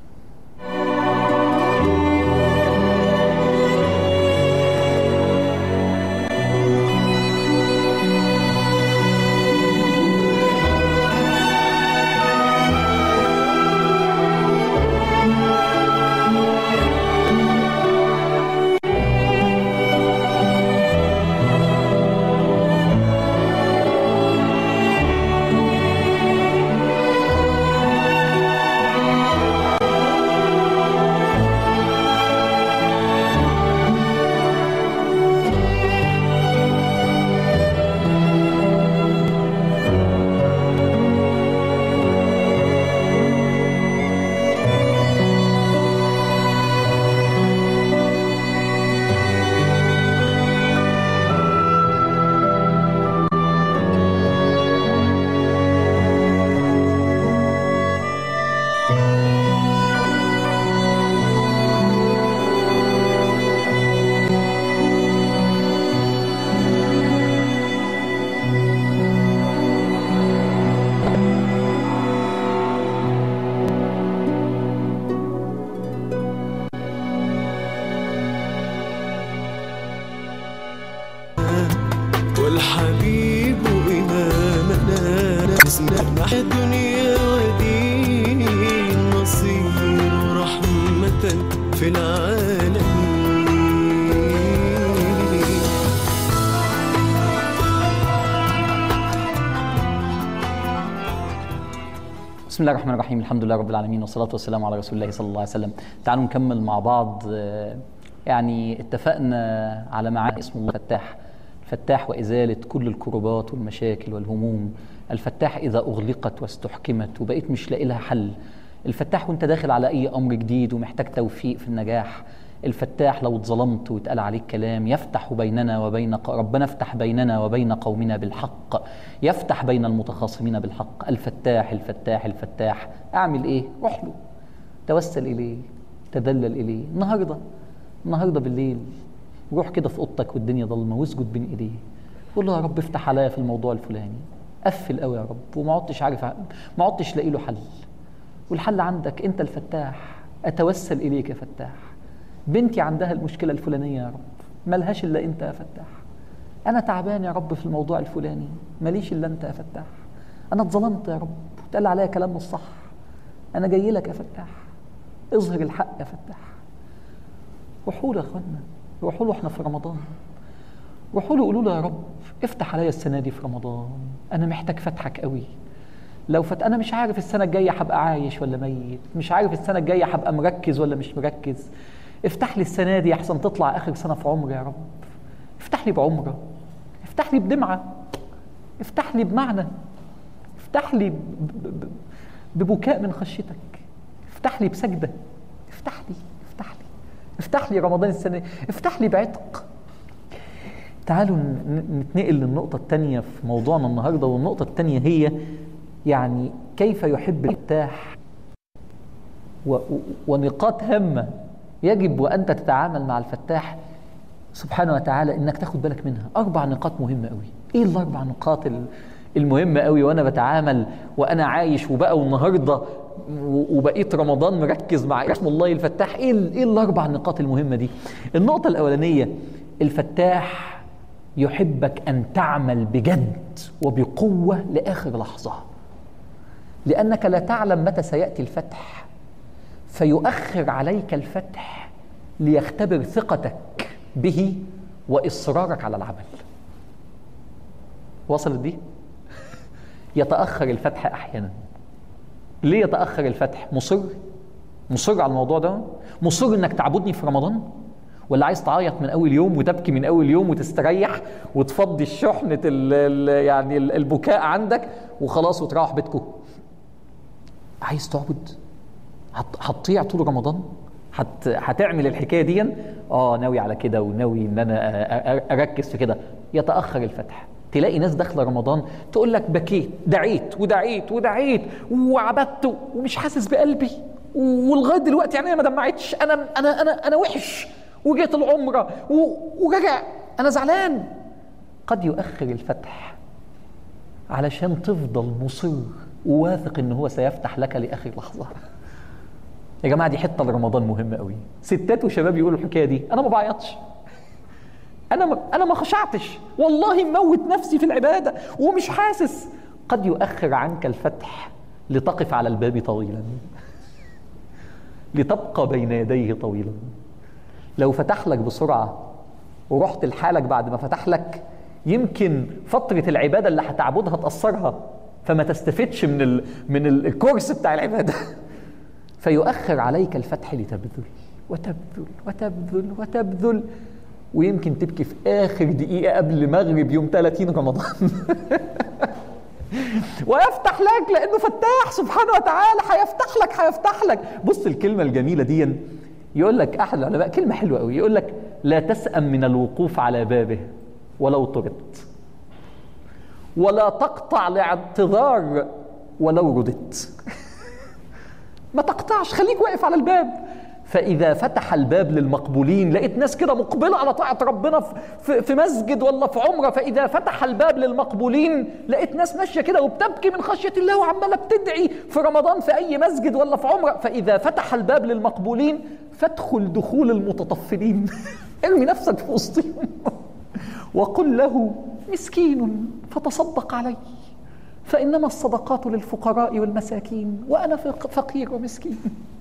والحبيب إمامنا نسمع دنيا ودين نصير رحمة في العالمين بسم بسم الله الرحمن الرحيم الحمد لله رب العالمين والصلاة والسلام على رسول الله صلى الله عليه وسلم تعالوا نكمل مع بعض آه، يعني اتفقنا على معاني اسم الله الفتاح الفتاح وإزالة كل الكربات والمشاكل والهموم الفتاح إذا أغلقت واستحكمت وبقيت مش لاقي لها حل الفتاح وانت داخل على أي أمر جديد ومحتاج توفيق في النجاح الفتاح لو اتظلمت واتقال عليك كلام يفتح بيننا وبين ق- ربنا افتح بيننا وبين قومنا بالحق يفتح بين المتخاصمين بالحق الفتاح الفتاح الفتاح اعمل ايه روح له توسل اليه تذلل اليه النهارده النهارده بالليل روح كده في اوضتك والدنيا ضلمه واسجد بين ايديه قول له يا رب افتح عليا في الموضوع الفلاني قفل قوي يا رب وما عدتش عارف ع- ما عدتش لاقي له حل والحل عندك انت الفتاح اتوسل اليك يا فتاح بنتي عندها المشكله الفلانيه يا رب ملهاش الا انت يا فتاح انا تعبان يا رب في الموضوع الفلاني ماليش الا انت يا فتاح انا اتظلمت يا رب واتقال عليا كلام مش صح انا جاي لك يا فتاح اظهر الحق يا فتاح روحوا له يا اخوانا روحوا له احنا في رمضان روحوا له قولوا له يا رب افتح عليا السنه دي في رمضان انا محتاج فتحك قوي لو فت انا مش عارف السنه الجايه هبقى عايش ولا ميت مش عارف السنه الجايه هبقى مركز ولا مش مركز افتح لي السنه دي احسن تطلع اخر سنه في عمري يا رب افتح لي بعمره افتح لي بدمعه افتح لي بمعنى افتح لي ب- ب- ب- ببكاء من خشيتك افتح لي بسجده افتح لي افتح لي افتح لي رمضان السنه دي. افتح لي بعتق تعالوا ن- ن- نتنقل للنقطة الثانية في موضوعنا النهاردة والنقطة الثانية هي يعني كيف يحب الفتاح و- و- ونقاط هامة يجب وأنت تتعامل مع الفتاح سبحانه وتعالى انك تاخد بالك منها اربع نقاط مهمه قوي ايه الاربع نقاط ال- المهمه قوي وانا بتعامل وانا عايش وبقى والنهارده و- وبقيت رمضان مركز مع اسم الله الفتاح ايه ال- ايه الاربع نقاط المهمه دي النقطه الاولانيه الفتاح يحبك ان تعمل بجد وبقوه لاخر لحظه لانك لا تعلم متى سياتي الفتح فيؤخر عليك الفتح ليختبر ثقتك به واصرارك على العمل وصلت دي يتاخر الفتح احيانا ليه يتاخر الفتح مصر مصر على الموضوع ده مصر انك تعبدني في رمضان ولا عايز تعيط من اول يوم وتبكي من اول يوم وتستريح وتفضي الشحنه ال ال يعني ال- البكاء عندك وخلاص وتروح بيتكم عايز تعبد هت- هتطيع طول رمضان هت... هتعمل الحكايه دي اه ناوي على كده وناوي ان انا أ- أ- اركز في كده يتاخر الفتح تلاقي ناس داخله رمضان تقول لك بكيت دعيت ودعيت ودعيت وعبدت ومش حاسس بقلبي ولغايه دلوقتي يعني ما دمعتش انا انا انا انا وحش وجيت العمره و- ورجع انا زعلان قد يؤخر الفتح علشان تفضل مصر وواثق ان هو سيفتح لك لاخر لحظه يا جماعه دي حته لرمضان مهمه قوي ستات وشباب يقولوا الحكايه دي انا ما بعيطش انا ما انا ما خشعتش والله موت نفسي في العباده ومش حاسس قد يؤخر عنك الفتح لتقف على الباب طويلا لتبقى بين يديه طويلا لو فتح لك بسرعه ورحت لحالك بعد ما فتح لك يمكن فتره العباده اللي هتعبدها تاثرها فما تستفدش من ال من ال- الكورس بتاع العباده فيؤخر عليك الفتح لتبذل وتبذل وتبذل وتبذل ويمكن تبكي في اخر دقيقه قبل مغرب يوم 30 رمضان ويفتح لك لانه فتاح سبحانه وتعالى هيفتح لك هيفتح لك بص الكلمه الجميله دي يقول لك احد العلماء كلمه حلوه قوي يقول لك لا تسأم من الوقوف على بابه ولو طردت ولا تقطع لاعتذار ولو رددت ما تقطعش خليك واقف على الباب فإذا فتح الباب للمقبولين لقيت ناس كده مقبلة على طاعة ربنا في- في, في مسجد ولا في عمرة فإذا فتح الباب للمقبولين لقيت ناس ماشية كده وبتبكي من خشية الله وعمالة بتدعي في رمضان في أي مسجد ولا في عمرة فإذا فتح الباب للمقبولين فادخل دخول المتطفلين ارمي نفسك في وسطهم وقل له مسكين فتصدق عليه فإنما الصدقات للفقراء والمساكين وأنا فق- فقير ومسكين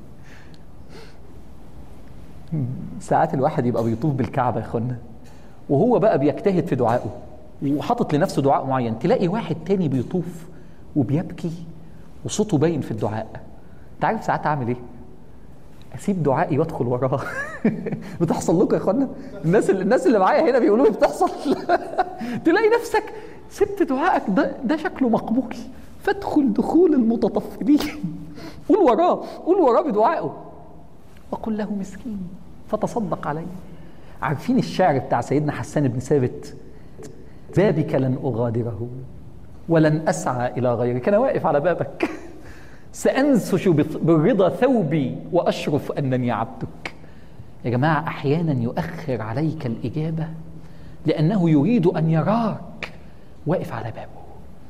ساعات الواحد يبقى بيطوف بالكعبة يا اخوانا وهو بقى بيجتهد في دعائه وحاطط لنفسه دعاء معين تلاقي واحد تاني بيطوف وبيبكي وصوته باين في الدعاء انت عارف ساعات اعمل ايه اسيب دعائي وادخل وراه بتحصل لكم يا اخوانا الناس اللي الناس اللي معايا هنا بيقولوا لي بتحصل تلاقي نفسك سبت دعائك ده ده شكله مقبول فادخل دخول المتطفلين قول وراه قول وراه بدعائه وقل له مسكين فتصدق عليه عارفين الشعر بتاع سيدنا حسان بن ثابت بابك لن أغادره ولن أسعى إلى غيرك أنا واقف على بابك سأنسش بالرضا ثوبي وأشرف أنني عبدك يا جماعة أحيانا يؤخر عليك الإجابة لأنه يريد أن يراك واقف على بابه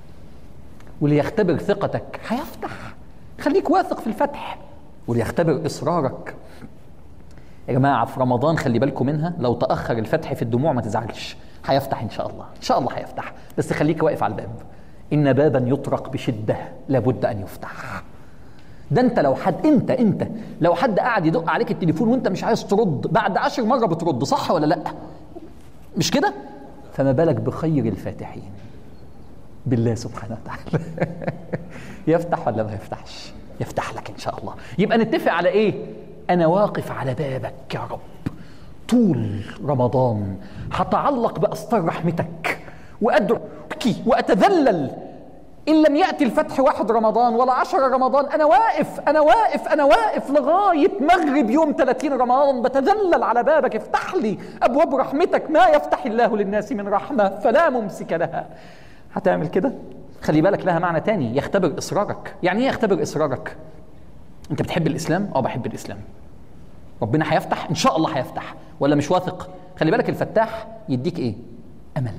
وليختبر ثقتك هيفتح خليك واثق في الفتح وليختبر إصرارك يا جماعة في رمضان خلي بالكم منها لو تأخر الفتح في الدموع ما تزعلش هيفتح إن شاء الله إن شاء الله هيفتح بس خليك واقف على الباب إن بابا يطرق بشدة لابد أن يفتح ده انت لو حد انت انت لو حد قاعد يدق عليك التليفون وانت مش عايز ترد بعد عشر مرة بترد صح ولا لا مش كده فما بالك بخير الفاتحين بالله سبحانه وتعالى يفتح ولا ما يفتحش يفتح لك ان شاء الله يبقى نتفق على ايه انا واقف على بابك يا رب طول رمضان هتعلق باستار رحمتك وادعوك واتذلل إن لم يأتي الفتح واحد رمضان ولا عشر رمضان أنا واقف أنا واقف أنا واقف لغاية مغرب يوم 30 رمضان بتذلل على بابك افتح لي أبواب رحمتك ما يفتح الله للناس من رحمة فلا ممسك لها هتعمل كده خلي بالك لها معنى تاني يختبر إصرارك يعني إيه يختبر إصرارك أنت بتحب الإسلام؟ أه بحب الإسلام ربنا هيفتح إن شاء الله هيفتح ولا مش واثق خلي بالك الفتاح يديك إيه أمل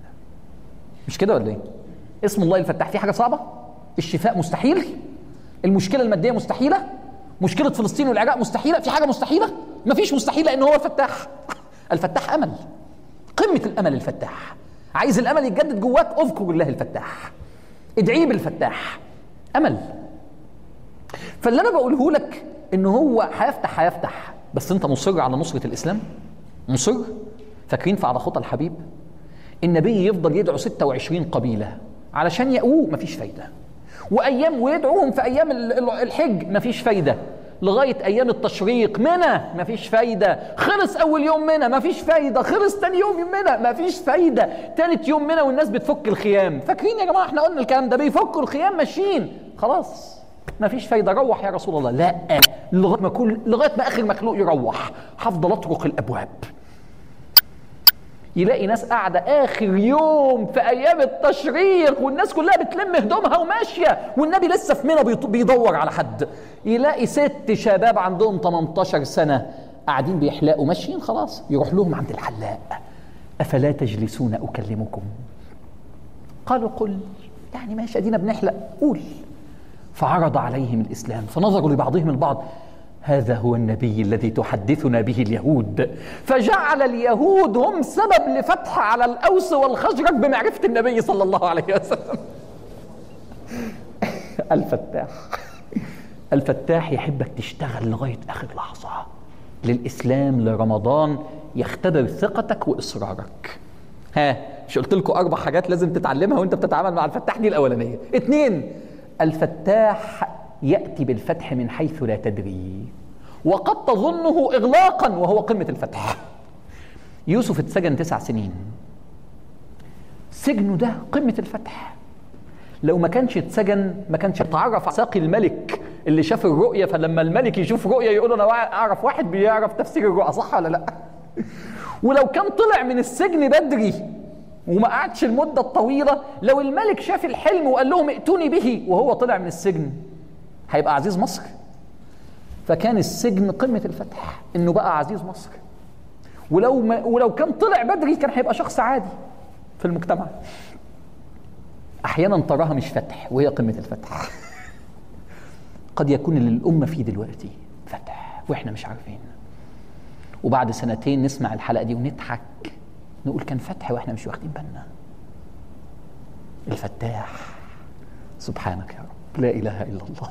مش كده ولا إيه اسم الله الفتاح في حاجة صعبة الشفاء مستحيل المشكلة المادية مستحيلة مشكلة فلسطين والعراق مستحيلة في حاجة مستحيلة مفيش مستحيل لأن هو الفتاح الفتاح أمل قمة الأمل الفتاح عايز الأمل يتجدد جواك اذكر الله الفتاح ادعيه بالفتاح أمل فاللي أنا بقوله لك إن هو هيفتح هيفتح بس أنت مصر على نصرة الإسلام مصر فاكرين في على خطى الحبيب النبي يفضل يدعو 26 قبيلة علشان يقوه مفيش فايدة وأيام ويدعوهم في أيام الحج مفيش فايدة لغاية أيام التشريق منى مفيش فايدة خلص أول يوم منى مفيش فايدة خلص تاني يوم منى مفيش فايدة تالت يوم منى والناس بتفك الخيام فاكرين يا جماعة احنا قلنا الكلام ده بيفكوا الخيام ماشيين خلاص مفيش فايدة روح يا رسول الله لا لغاية ما كل لغاية ما آخر مخلوق يروح هفضل أطرق الأبواب يلاقي ناس قاعدة آخر يوم في أيام التشريق والناس كلها بتلم هدومها وماشية والنبي لسه في منى بيدور على حد يلاقي ست شباب عندهم 18 سنة قاعدين بيحلقوا ماشيين خلاص يروح لهم عند الحلاق أفلا تجلسون أكلمكم قالوا قل يعني ماشي أدينا بنحلق قول فعرض عليهم الإسلام فنظروا لبعضهم البعض هذا هو النبي الذي تحدثنا به اليهود فجعل اليهود هم سبب لفتح على الأوس والخزرج بمعرفة النبي صلى الله عليه وسلم الفتاح الفتاح يحبك تشتغل لغاية آخر لحظة للإسلام لرمضان يختبر ثقتك وإصرارك ها مش قلت لكم أربع حاجات لازم تتعلمها وأنت بتتعامل مع الفتاح دي الأولانية اتنين الفتاح يأتي بالفتح من حيث لا تدري وقد تظنه إغلاقا وهو قمة الفتح يوسف اتسجن تسع سنين سجنه ده قمة الفتح لو ما كانش اتسجن ما كانش اتعرف على ساقي الملك اللي شاف الرؤية فلما الملك يشوف رؤية يقول انا اعرف واحد بيعرف تفسير الرؤى صح ولا لا ولو كان طلع من السجن بدري وما قعدش المدة الطويلة لو الملك شاف الحلم وقال لهم ائتوني به وهو طلع من السجن هيبقى عزيز مصر فكان السجن قمة الفتح انه بقى عزيز مصر ولو ما ولو كان طلع بدري كان هيبقى شخص عادي في المجتمع احيانا تراها مش فتح وهي قمة الفتح قد يكون اللي الامة فيه دلوقتي فتح واحنا مش عارفين وبعد سنتين نسمع الحلقة دي ونضحك نقول كان فتح واحنا مش واخدين بالنا الفتاح سبحانك يا رب لا اله الا الله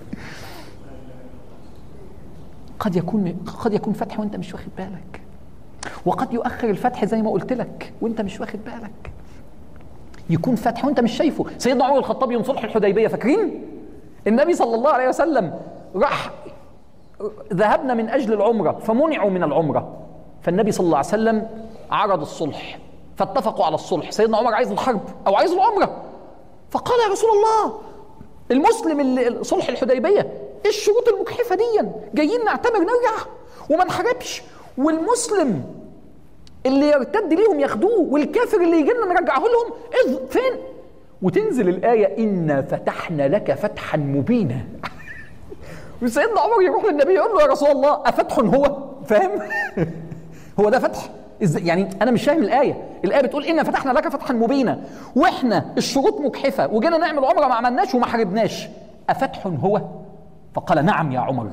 قد يكون قد يكون فتح وانت مش واخد بالك وقد يؤخر الفتح زي ما قلت لك وانت مش واخد بالك يكون فتح وانت مش شايفه سيدنا عمر الخطاب يوم صلح الحديبيه فاكرين النبي صلى الله عليه وسلم راح ذهبنا من اجل العمره فمنعوا من العمره فالنبي صلى الله عليه وسلم عرض الصلح فاتفقوا على الصلح سيدنا عمر عايز الحرب او عايز العمره فقال يا رسول الله المسلم اللي صلح الحديبيه ايه الشروط المجحفه دي جايين نعتمر نرجع وما نحاربش والمسلم اللي يرتد ليهم ياخدوه والكافر اللي يجي لنا نرجعه لهم إذ فين وتنزل الآية إنا فتحنا لك فتحا مبينا وسيدنا عمر يروح للنبي يقول له يا رسول الله أفتح هو فاهم هو ده فتح إزاي يعني انا مش فاهم الايه الايه بتقول انا فتحنا لك فتحا مبينا واحنا الشروط مجحفه وجينا نعمل عمره ما عملناش وما حاربناش افتح هو فقال نعم يا عمر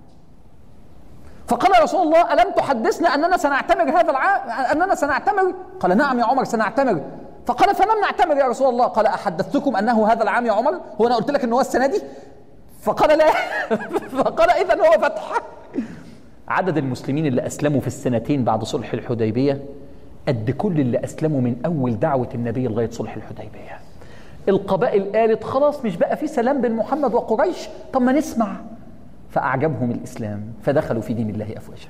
فقال يا رسول الله الم تحدثنا اننا سنعتمر هذا العام اننا سنعتمر قال نعم يا عمر سنعتمر فقال فلم نعتمر يا رسول الله قال احدثتكم انه هذا العام يا عمر هو انا قلت لك ان هو السنه دي فقال لا فقال اذا هو فتح عدد المسلمين اللي اسلموا في السنتين بعد صلح الحديبيه قد كل اللي اسلموا من اول دعوه النبي لغايه صلح الحديبيه القبائل قالت خلاص مش بقى في سلام بين محمد وقريش طب ما نسمع فاعجبهم الاسلام فدخلوا في دين الله افواجا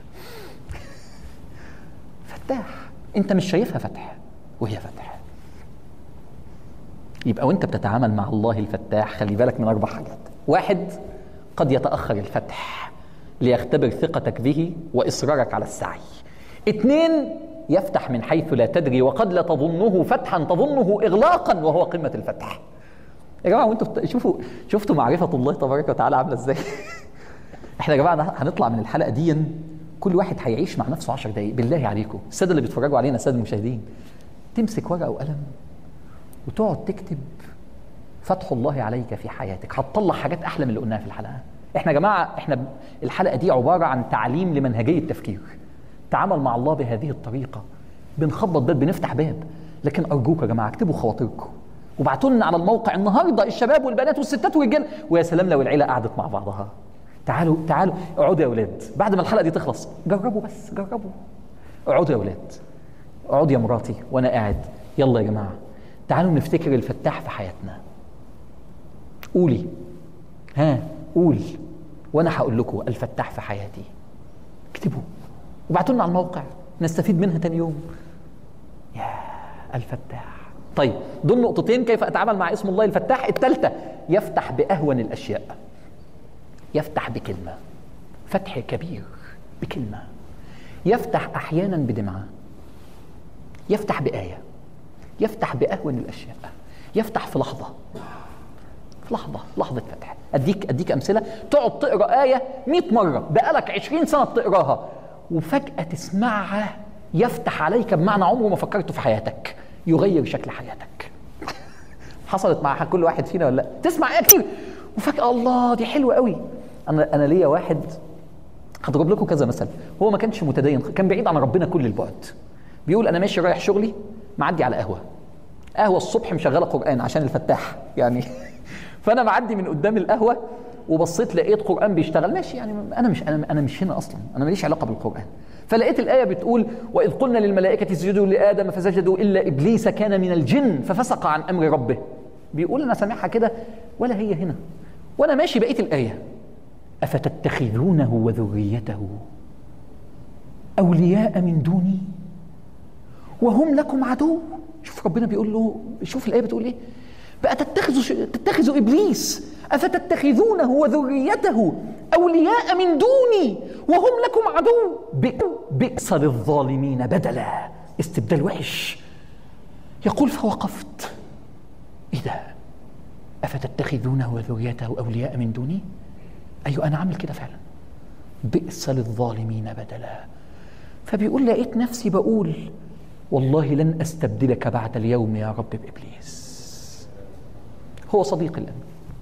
فتاح انت مش شايفها فتح وهي فتح يبقى وانت بتتعامل مع الله الفتاح خلي بالك من اربع حاجات واحد قد يتاخر الفتح ليختبر ثقتك به واصرارك على السعي اثنين يفتح من حيث لا تدري وقد لا تظنه فتحا تظنه اغلاقا وهو قمه الفتح يا جماعه وانتوا شوفوا شفتوا معرفه الله تبارك وتعالى عامله ازاي احنا يا جماعه هنطلع من الحلقه دي كل واحد هيعيش مع نفسه 10 دقائق بالله عليكم الساده اللي بيتفرجوا علينا الساده المشاهدين تمسك ورقه وقلم وتقعد تكتب فتح الله عليك في حياتك هتطلع حاجات احلى من اللي قلناها في الحلقه احنا يا جماعه احنا الحلقه دي عباره عن تعليم لمنهجيه التفكير تعامل مع الله بهذه الطريقه بنخبط باب بنفتح باب لكن ارجوك يا جماعه اكتبوا خواطركم وابعتوا لنا على الموقع النهارده الشباب والبنات والستات والرجال ويا سلام لو العيله قعدت مع بعضها تعالوا تعالوا اقعدوا يا اولاد بعد ما الحلقه دي تخلص جربوا بس جربوا اقعدوا يا اولاد اقعدوا يا مراتي وانا قاعد يلا يا جماعه تعالوا نفتكر الفتاح في حياتنا قولي ها قول وانا هقول لكم الفتاح في حياتي اكتبوا وابعتوا لنا على الموقع نستفيد منها تاني يوم يا الفتاح طيب دول نقطتين كيف اتعامل مع اسم الله الفتاح الثالثه يفتح باهون الاشياء يفتح بكلمه فتح كبير بكلمه يفتح احيانا بدمعه يفتح بايه يفتح باهون الاشياء يفتح في لحظه في لحظه لحظه فتح اديك اديك امثله تقعد تقرا ايه 100 مره بقالك 20 سنه بتقراها وفجاه تسمعها يفتح عليك بمعنى عمره ما فكرته في حياتك يغير شكل حياتك حصلت مع كل واحد فينا ولا لا تسمع ايه كتير وفجاه الله دي حلوه قوي انا انا ليا واحد هضرب لكم كذا مثل هو ما كانش متدين كان بعيد عن ربنا كل البعد بيقول انا ماشي رايح شغلي معدي على قهوه قهوه الصبح مشغله قران عشان الفتاح يعني فانا معدي من قدام القهوه وبصيت لقيت قران بيشتغل ماشي يعني انا مش انا انا مش هنا اصلا انا ماليش علاقه بالقران فلقيت الايه بتقول واذ قلنا للملائكه اسجدوا لادم فسجدوا الا ابليس كان من الجن ففسق عن امر ربه بيقول انا سامعها كده ولا هي هنا وانا ماشي بقيه الايه افتتخذونه وذريته اولياء من دوني وهم لكم عدو شوف ربنا بيقول له شوف الايه بتقول ايه بقى تتخذوا تتخذوا ابليس افتتخذونه وذريته اولياء من دوني وهم لكم عدو بئس للظالمين بدلا استبدال وحش يقول فوقفت ايه ده افتتخذونه وذريته اولياء من دوني ايوه انا عامل كده فعلا بئس للظالمين بدلا فبيقول لقيت نفسي بقول والله لن استبدلك بعد اليوم يا رب بابليس هو صديق الأمين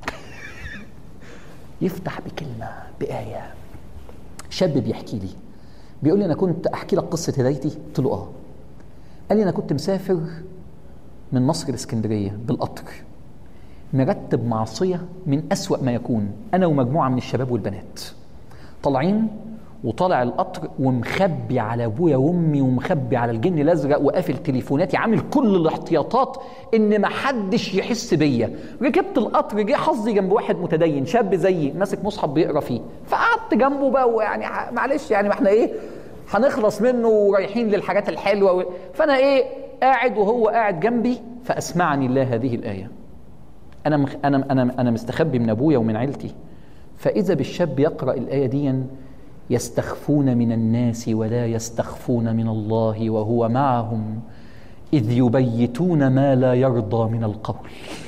يفتح بكلمة بآية شاب بيحكي لي بيقول لي أنا كنت أحكي لك قصة هدايتي قلت له آه قال لي أنا كنت مسافر من مصر لإسكندرية بالقطر مرتب معصية من أسوأ ما يكون أنا ومجموعة من الشباب والبنات طالعين وطالع القطر ومخبي على ابويا وامي ومخبي على الجن الازرق وقافل تليفوناتي عامل كل الاحتياطات ان ما حدش يحس بيا ركبت القطر جه حظي جنب واحد متدين شاب زيي ماسك مصحف بيقرا فيه فقعدت جنبه بقى ويعني ح- معلش يعني ما احنا ايه هنخلص منه ورايحين للحاجات الحلوه و... فانا ايه قاعد وهو قاعد جنبي فاسمعني الله هذه الايه انا مخ... انا انا انا مستخبي من ابويا ومن عيلتي فاذا بالشاب يقرا الايه دي يستخفون من الناس ولا يستخفون من الله وهو معهم اذ يبيتون ما لا يرضى من القول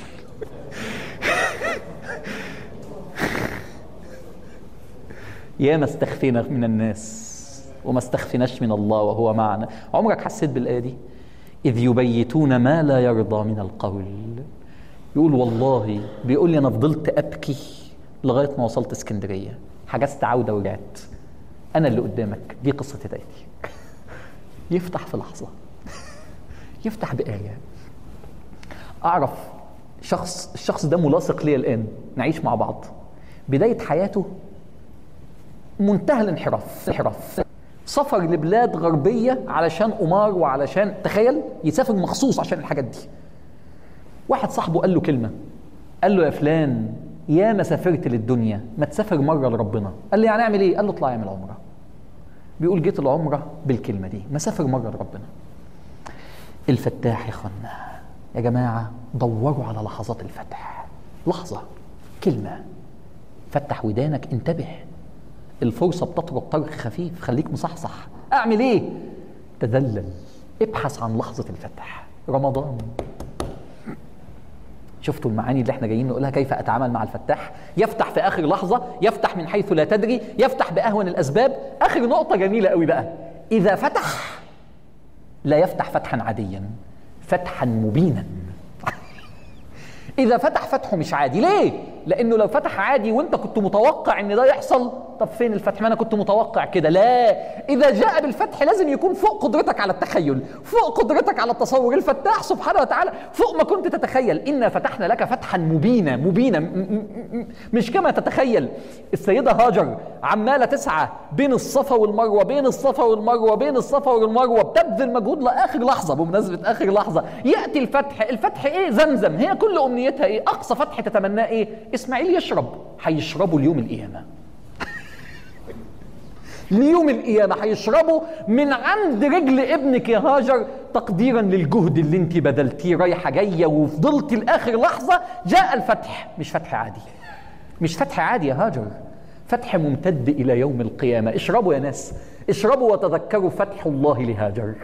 يا ما استخفينا من الناس وما استخفناش من الله وهو معنا عمرك حسيت بالآية دي إذ يبيتون ما لا يرضى من القول يقول والله بيقول لي أنا فضلت أبكي لغاية ما وصلت اسكندرية حجزت عودة ورجعت أنا اللي قدامك دي قصة هدايتي يفتح في لحظة يفتح بآية أعرف شخص الشخص ده ملاصق لي الآن نعيش مع بعض بداية حياته منتهى الانحراف انحراف سفر لبلاد غربية علشان قمار وعلشان تخيل يسافر مخصوص عشان الحاجات دي واحد صاحبه قال له كلمة قال له يا فلان يا ما سافرت للدنيا ما تسافر مرة لربنا قال لي يعني اعمل ايه قال له اطلع اعمل عمرة بيقول جيت العمرة بالكلمة دي ما سافر مرة لربنا الفتاح يا اخوانا يا جماعة دوروا على لحظات الفتح لحظة كلمة فتح ودانك انتبه الفرصة بتطرق طرق خفيف خليك مصحصح اعمل ايه تذلل ابحث عن لحظة الفتح رمضان شفتوا المعاني اللي احنا جايين نقولها كيف اتعامل مع الفتاح يفتح في اخر لحظة يفتح من حيث لا تدري يفتح باهون الاسباب اخر نقطة جميلة قوي بقى اذا فتح لا يفتح فتحا عاديا فتحا مبينا اذا فتح فتحه مش عادي ليه لانه لو فتح عادي وانت كنت متوقع ان ده يحصل طب فين الفتح ما انا كنت متوقع كده لا اذا جاء بالفتح لازم يكون فوق قدرتك على التخيل فوق قدرتك على التصور الفتاح سبحانه وتعالى فوق ما كنت تتخيل انا فتحنا لك فتحا مبينا مبينا م- م- م- مش كما تتخيل السيده هاجر عماله تسعى بين الصفا والمروه بين الصفا والمروه بين الصفا والمروه بتبذل مجهود لاخر لحظه بمناسبه اخر لحظه ياتي الفتح الفتح ايه زمزم هي كل امنيتها ايه اقصى فتح تتمناه ايه اسماعيل يشرب هيشربوا اليوم القيامه ليوم القيامة هيشربوا من عند رجل ابنك يا هاجر تقديرا للجهد اللي انت بذلتيه رايحة جاية وفضلتي لآخر لحظة جاء الفتح مش فتح عادي مش فتح عادي يا هاجر فتح ممتد إلى يوم القيامة اشربوا يا ناس اشربوا وتذكروا فتح الله لهاجر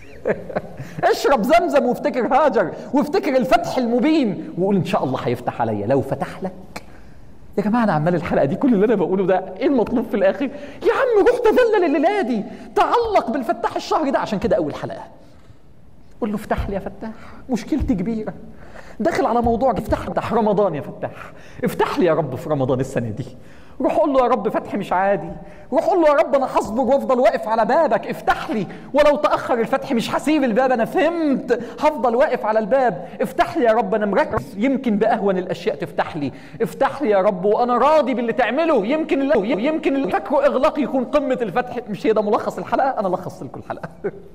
اشرب زمزم وافتكر هاجر وافتكر الفتح المبين وقول ان شاء الله هيفتح عليا لو فتح لك يا جماعه انا عمال الحلقه دي كل اللي انا بقوله ده ايه المطلوب في الاخر يا عم روح تذلل الليله دي تعلق بالفتاح الشهر ده عشان كده اول حلقه قول له افتح لي يا فتاح مشكلتي كبيره داخل على موضوع افتح افتح رمضان يا فتاح افتح لي يا رب في رمضان السنه دي روح قول له يا رب فتح مش عادي روح قول له يا رب انا هصبر وافضل واقف على بابك افتح لي ولو تاخر الفتح مش هسيب الباب انا فهمت هفضل واقف على الباب افتح لي يا رب انا مركز يمكن باهون الاشياء تفتح لي افتح لي يا رب وانا راضي باللي تعمله يمكن اللي يمكن اللي فاكره اغلاق يكون قمه الفتح مش هي ده ملخص الحلقه انا لخصت لكم الحلقه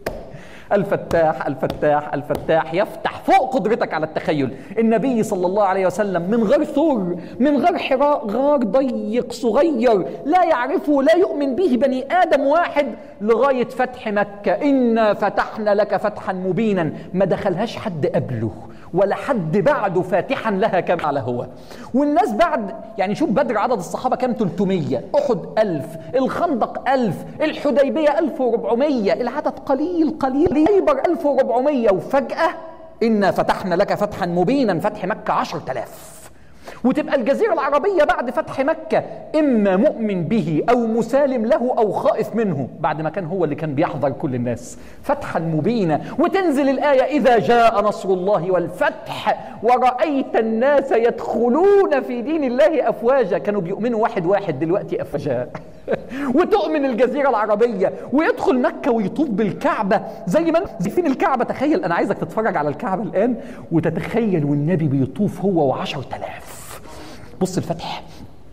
الفتاح الفتاح الفتاح يفتح فوق قدرتك على التخيل النبي صلى الله عليه وسلم من غير ثور من غير حراء غار ضيق صغير لا يعرفه لا يؤمن به بني آدم واحد لغاية فتح مكة إنا فتحنا لك فتحا مبينا ما دخلهاش حد قبله ولا حد بعده فاتحا لها كما على هو والناس بعد يعني شوف بدر عدد الصحابة كام 300 أحد ألف الخندق ألف الحديبية 1400 العدد قليل قليل خيبر 1400 وفجأة إنا فتحنا لك فتحا مبينا فتح مكة 10000 وتبقى الجزيرة العربية بعد فتح مكة إما مؤمن به أو مسالم له أو خائف منه بعد ما كان هو اللي كان بيحضر كل الناس فتحا مبينا وتنزل الآية إذا جاء نصر الله والفتح ورأيت الناس يدخلون في دين الله أفواجا كانوا بيؤمنوا واحد واحد دلوقتي أفواجا وتؤمن الجزيرة العربية ويدخل مكة ويطوف بالكعبة زي ما زي فين الكعبة تخيل أنا عايزك تتفرج على الكعبة الآن وتتخيل والنبي بيطوف هو وعشر تلاف بص الفتح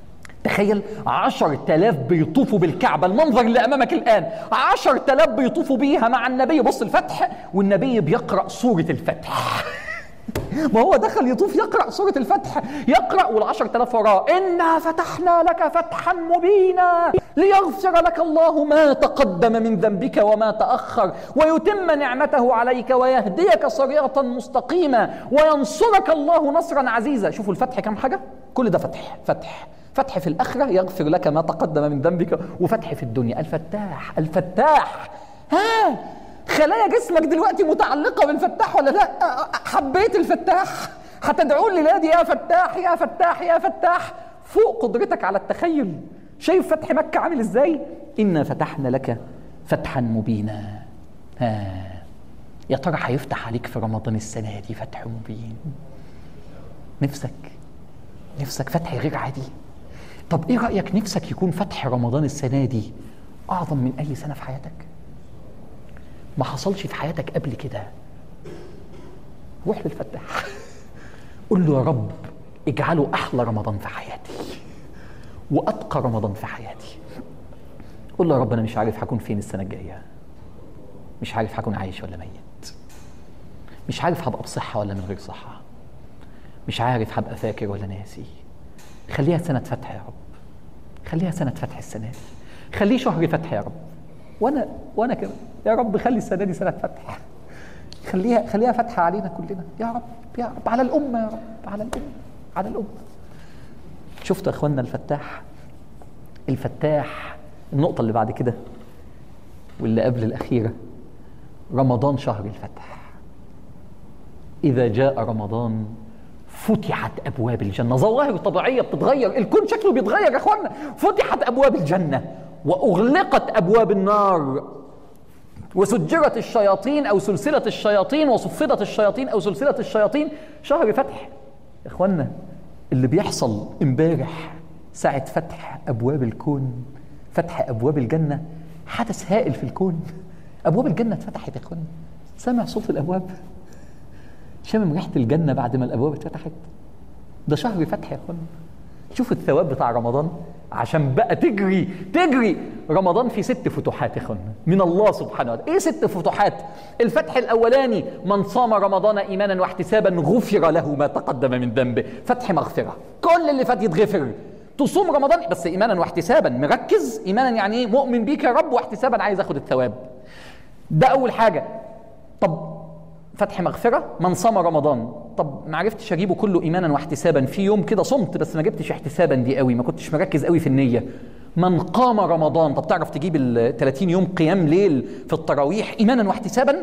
تخيل عشر تلاف بيطوفوا بالكعبة المنظر اللي أمامك الآن عشر تلاف بيطوفوا بيها مع النبي بص الفتح والنبي بيقرأ سورة الفتح ما هو دخل يطوف يقرأ سورة الفتح يقرأ والعشر تلاف وراه إنا فتحنا لك فتحا مبينا ليغفر لك الله ما تقدم من ذنبك وما تأخر ويتم نعمته عليك ويهديك صراطا مستقيما وينصرك الله نصرا عزيزا شوفوا الفتح كم حاجة كل ده فتح فتح فتح في الآخرة يغفر لك ما تقدم من ذنبك وفتح في الدنيا الفتاح الفتاح ها خلايا جسمك دلوقتي متعلقة بالفتاح ولا لا حبيت الفتاح هتدعو لي دي يا فتاح يا فتاح يا فتاح فوق قدرتك على التخيل شايف فتح مكة عامل ازاي إنا فتحنا لك فتحا مبينا ها يا ترى هيفتح عليك في رمضان السنة دي فتح مبين نفسك نفسك فتح غير عادي طب ايه رأيك نفسك يكون فتح رمضان السنة دي أعظم من أي سنة في حياتك ما حصلش في حياتك قبل كده روح للفتاح قول له يا رب اجعله احلى رمضان في حياتي واتقى رمضان في حياتي قول له يا رب انا مش عارف هكون فين السنه الجايه مش عارف هكون عايش ولا ميت مش عارف هبقى بصحه ولا من غير صحه مش عارف هبقى فاكر ولا ناسي خليها سنه فتح يا رب خليها سنه فتح السنه دي خليه شهر فتح يا رب وانا وانا كمان يا رب خلي السنه دي سنه فتح خليها خليها فتحه علينا كلنا يا رب يا رب على الامه يا رب على الامه على الامه شفتوا يا اخوانا الفتاح الفتاح النقطه اللي بعد كده واللي قبل الاخيره رمضان شهر الفتح اذا جاء رمضان فتحت ابواب الجنه ظواهر طبيعيه بتتغير الكون شكله بيتغير يا اخوانا فتحت ابواب الجنه واغلقت ابواب النار وسجرت الشياطين او سلسله الشياطين وصفدت الشياطين او سلسله الشياطين شهر فتح يا اخوانا اللي بيحصل امبارح ساعه فتح ابواب الكون فتح ابواب الجنه حدث هائل في الكون ابواب الجنه اتفتحت يا اخوانا سامع صوت الابواب شامم ريحه الجنه بعد ما الابواب اتفتحت ده شهر فتح يا اخوانا شوف الثواب بتاع رمضان عشان بقى تجري تجري رمضان في ست فتوحات يا اخوانا من الله سبحانه وتعالى ايه ست فتوحات الفتح الاولاني من صام رمضان ايمانا واحتسابا غفر له ما تقدم من ذنبه فتح مغفره كل اللي فات يتغفر تصوم رمضان بس ايمانا واحتسابا مركز ايمانا يعني ايه مؤمن بيك يا رب واحتسابا عايز اخد الثواب ده اول حاجه طب فتح مغفره من صام رمضان طب ما عرفتش اجيبه كله ايمانا واحتسابا في يوم كده صمت بس ما جبتش احتسابا دي قوي ما كنتش مركز قوي في النيه من قام رمضان طب تعرف تجيب ال 30 يوم قيام ليل في التراويح ايمانا واحتسابا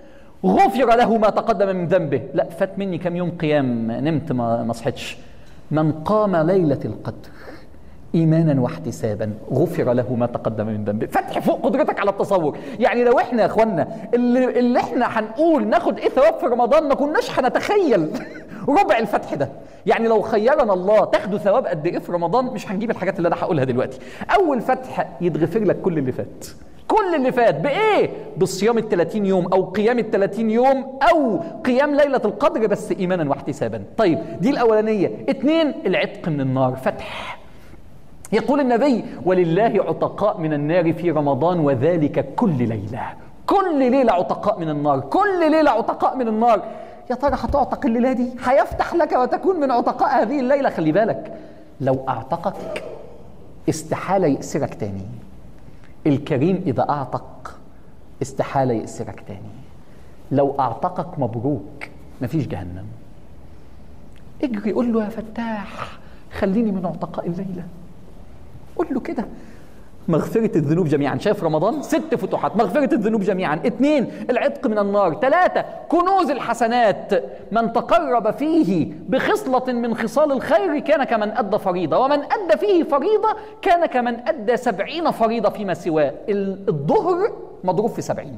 غفر له ما تقدم من ذنبه لا فات مني كام يوم قيام نمت ما ما صحيتش من قام ليله القدر ايمانا واحتسابا غفر له ما تقدم من ذنبه فتح فوق قدرتك على التصور يعني لو احنا يا اخوانا اللي, اللي احنا هنقول ناخد ايه ثواب في رمضان ما كناش هنتخيل ربع الفتح ده يعني لو خيرنا الله تاخدوا ثواب قد ايه في رمضان مش هنجيب الحاجات اللي انا هقولها دلوقتي اول فتح يتغفر لك كل اللي فات كل اللي فات بايه بالصيام ال 30 يوم او قيام ال 30 يوم او قيام ليله القدر بس ايمانا واحتسابا طيب دي الاولانيه اتنين العتق من النار فتح يقول النبي ولله عتقاء من النار في رمضان وذلك كل ليله كل ليله عتقاء من النار كل ليله عتقاء من النار يا ترى هتعتق الليله دي هيفتح لك وتكون من عتقاء هذه الليله خلي بالك لو اعتقك استحاله يأسرك تاني الكريم اذا اعتق استحاله يأسرك تاني لو اعتقك مبروك مفيش جهنم اجري قول له يا فتاح خليني من عتقاء الليله قول له كده مغفرة الذنوب جميعا شايف رمضان ست فتوحات مغفرة الذنوب جميعا اثنين العتق من النار ثلاثة كنوز الحسنات من تقرب فيه بخصلة من خصال الخير كان كمن أدى فريضة ومن أدى فيه فريضة كان كمن أدى سبعين فريضة فيما سواه الظهر مضروب في سبعين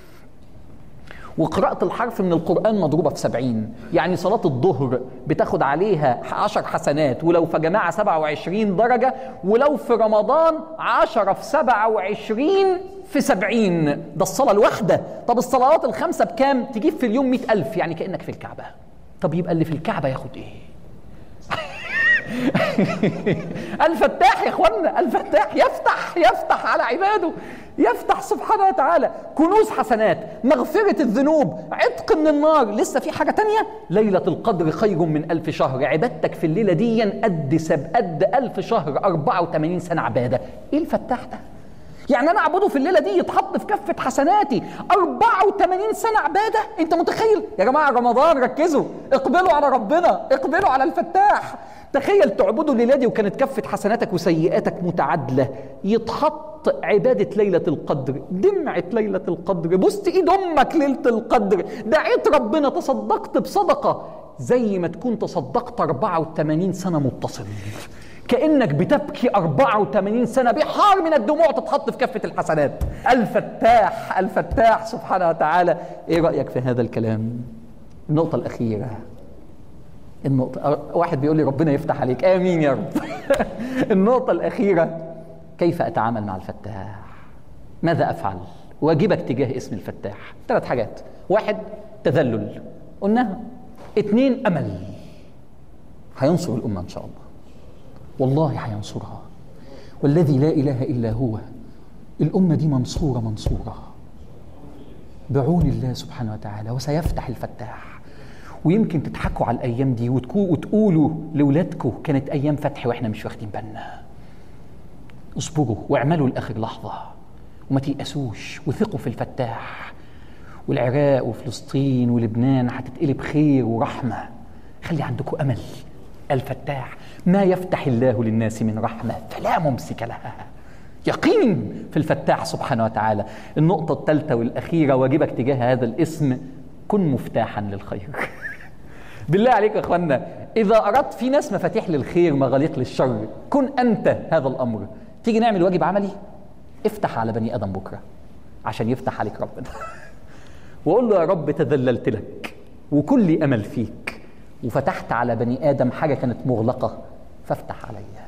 وقراءة الحرف من القرآن مضروبة في سبعين يعني صلاة الظهر بتاخد عليها عشر حسنات ولو في جماعة سبعة وعشرين درجة ولو في رمضان عشرة في سبعة وعشرين في سبعين ده الصلاة الواحدة طب الصلوات الخمسة بكام تجيب في اليوم مئة ألف يعني كأنك في الكعبة طب يبقى اللي في الكعبة ياخد ايه الفتاح يا اخوانا الفتاح يفتح يفتح على عباده يفتح سبحانه وتعالى كنوز حسنات مغفرة الذنوب عتق من النار لسه في حاجة تانية ليلة القدر خير من ألف شهر عبادتك في الليلة دي قد سب قد ألف شهر 84 سنة عبادة إيه الفتاح ده يعني انا اعبده في الليله دي يتحط في كفه حسناتي 84 سنه عباده انت متخيل يا جماعه رمضان ركزوا اقبلوا على ربنا اقبلوا على الفتاح تخيل تعبده الليله دي وكانت كفه حسناتك وسيئاتك متعادله يتحط عباده ليله القدر دمعه ليله القدر بوست ايد امك ليله القدر دعيت ربنا تصدقت بصدقه زي ما تكون تصدقت 84 سنه متصل كأنك بتبكي 84 سنة بحار من الدموع تتحط في كفة الحسنات الفتاح الفتاح سبحانه وتعالى ايه رأيك في هذا الكلام النقطة الأخيرة النقطة واحد بيقول لي ربنا يفتح عليك آمين يا رب النقطة الأخيرة كيف أتعامل مع الفتاح ماذا أفعل واجبك تجاه اسم الفتاح ثلاث حاجات واحد تذلل قلناها اثنين أمل هينصر الأمة إن شاء الله والله هينصرها والذي لا اله الا هو الامه دي منصوره منصوره بعون الله سبحانه وتعالى وسيفتح الفتاح ويمكن تضحكوا على الايام دي وتقولوا لاولادكم كانت ايام فتح واحنا مش واخدين بالنا اصبروا واعملوا لاخر لحظه وما تيأسوش وثقوا في الفتاح والعراق وفلسطين ولبنان هتتقلب خير ورحمه خلي عندكم امل الفتاح ما يفتح الله للناس من رحمة فلا ممسك لها يقين في الفتاح سبحانه وتعالى النقطة الثالثة والأخيرة واجبك تجاه هذا الاسم كن مفتاحا للخير بالله عليك يا اخوانا إذا أردت في ناس مفاتيح للخير مغاليق للشر كن أنت هذا الأمر تيجي نعمل واجب عملي افتح على بني آدم بكرة عشان يفتح عليك ربنا وقول له يا رب تذللت لك وكل أمل فيك وفتحت على بني آدم حاجة كانت مغلقة فافتح عليها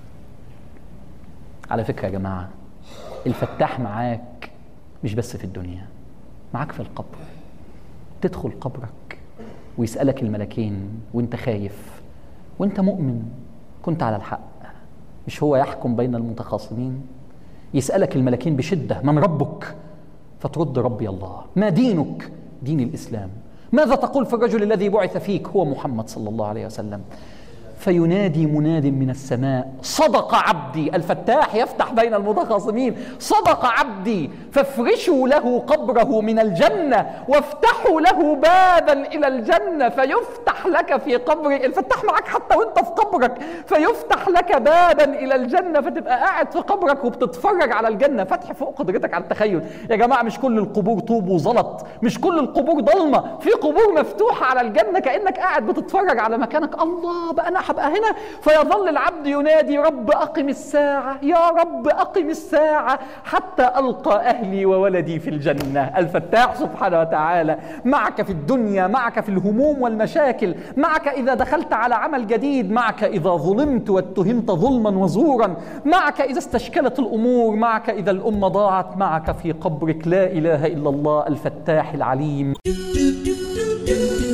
على فكرة يا جماعة الفتاح معاك مش بس في الدنيا معاك في القبر تدخل قبرك ويسألك الملكين وانت خايف وانت مؤمن كنت على الحق مش هو يحكم بين المتخاصمين يسألك الملكين بشدة من ربك فترد ربي الله ما دينك دين الإسلام ماذا تقول في الرجل الذي بعث فيك هو محمد صلى الله عليه وسلم فينادي مناد من السماء صدق عبدي الفتاح يفتح بين المتخاصمين صدق عبدي فافرشوا له قبره من الجنة وافتحوا له بابا إلى الجنة فيفتح لك في قبر الفتاح معك حتى وانت في قبرك فيفتح لك بابا إلى الجنة فتبقى قاعد في قبرك وبتتفرج على الجنة فتح فوق قدرتك على التخيل يا جماعة مش كل القبور طوب وزلط مش كل القبور ضلمة في قبور مفتوحة على الجنة كأنك قاعد بتتفرج على مكانك الله بقى أنا هبقى هنا فيظل العبد ينادي رب أقم الساعة يا رب أقم الساعة حتى ألقى أهلي وولدي في الجنة الفتاح سبحانه وتعالى معك في الدنيا معك في الهموم والمشاكل معك إذا دخلت على عمل جديد معك إذا ظلمت واتهمت ظلما وزورا معك إذا استشكلت الأمور معك إذا الأمة ضاعت معك في قبرك لا إله إلا الله الفتاح العليم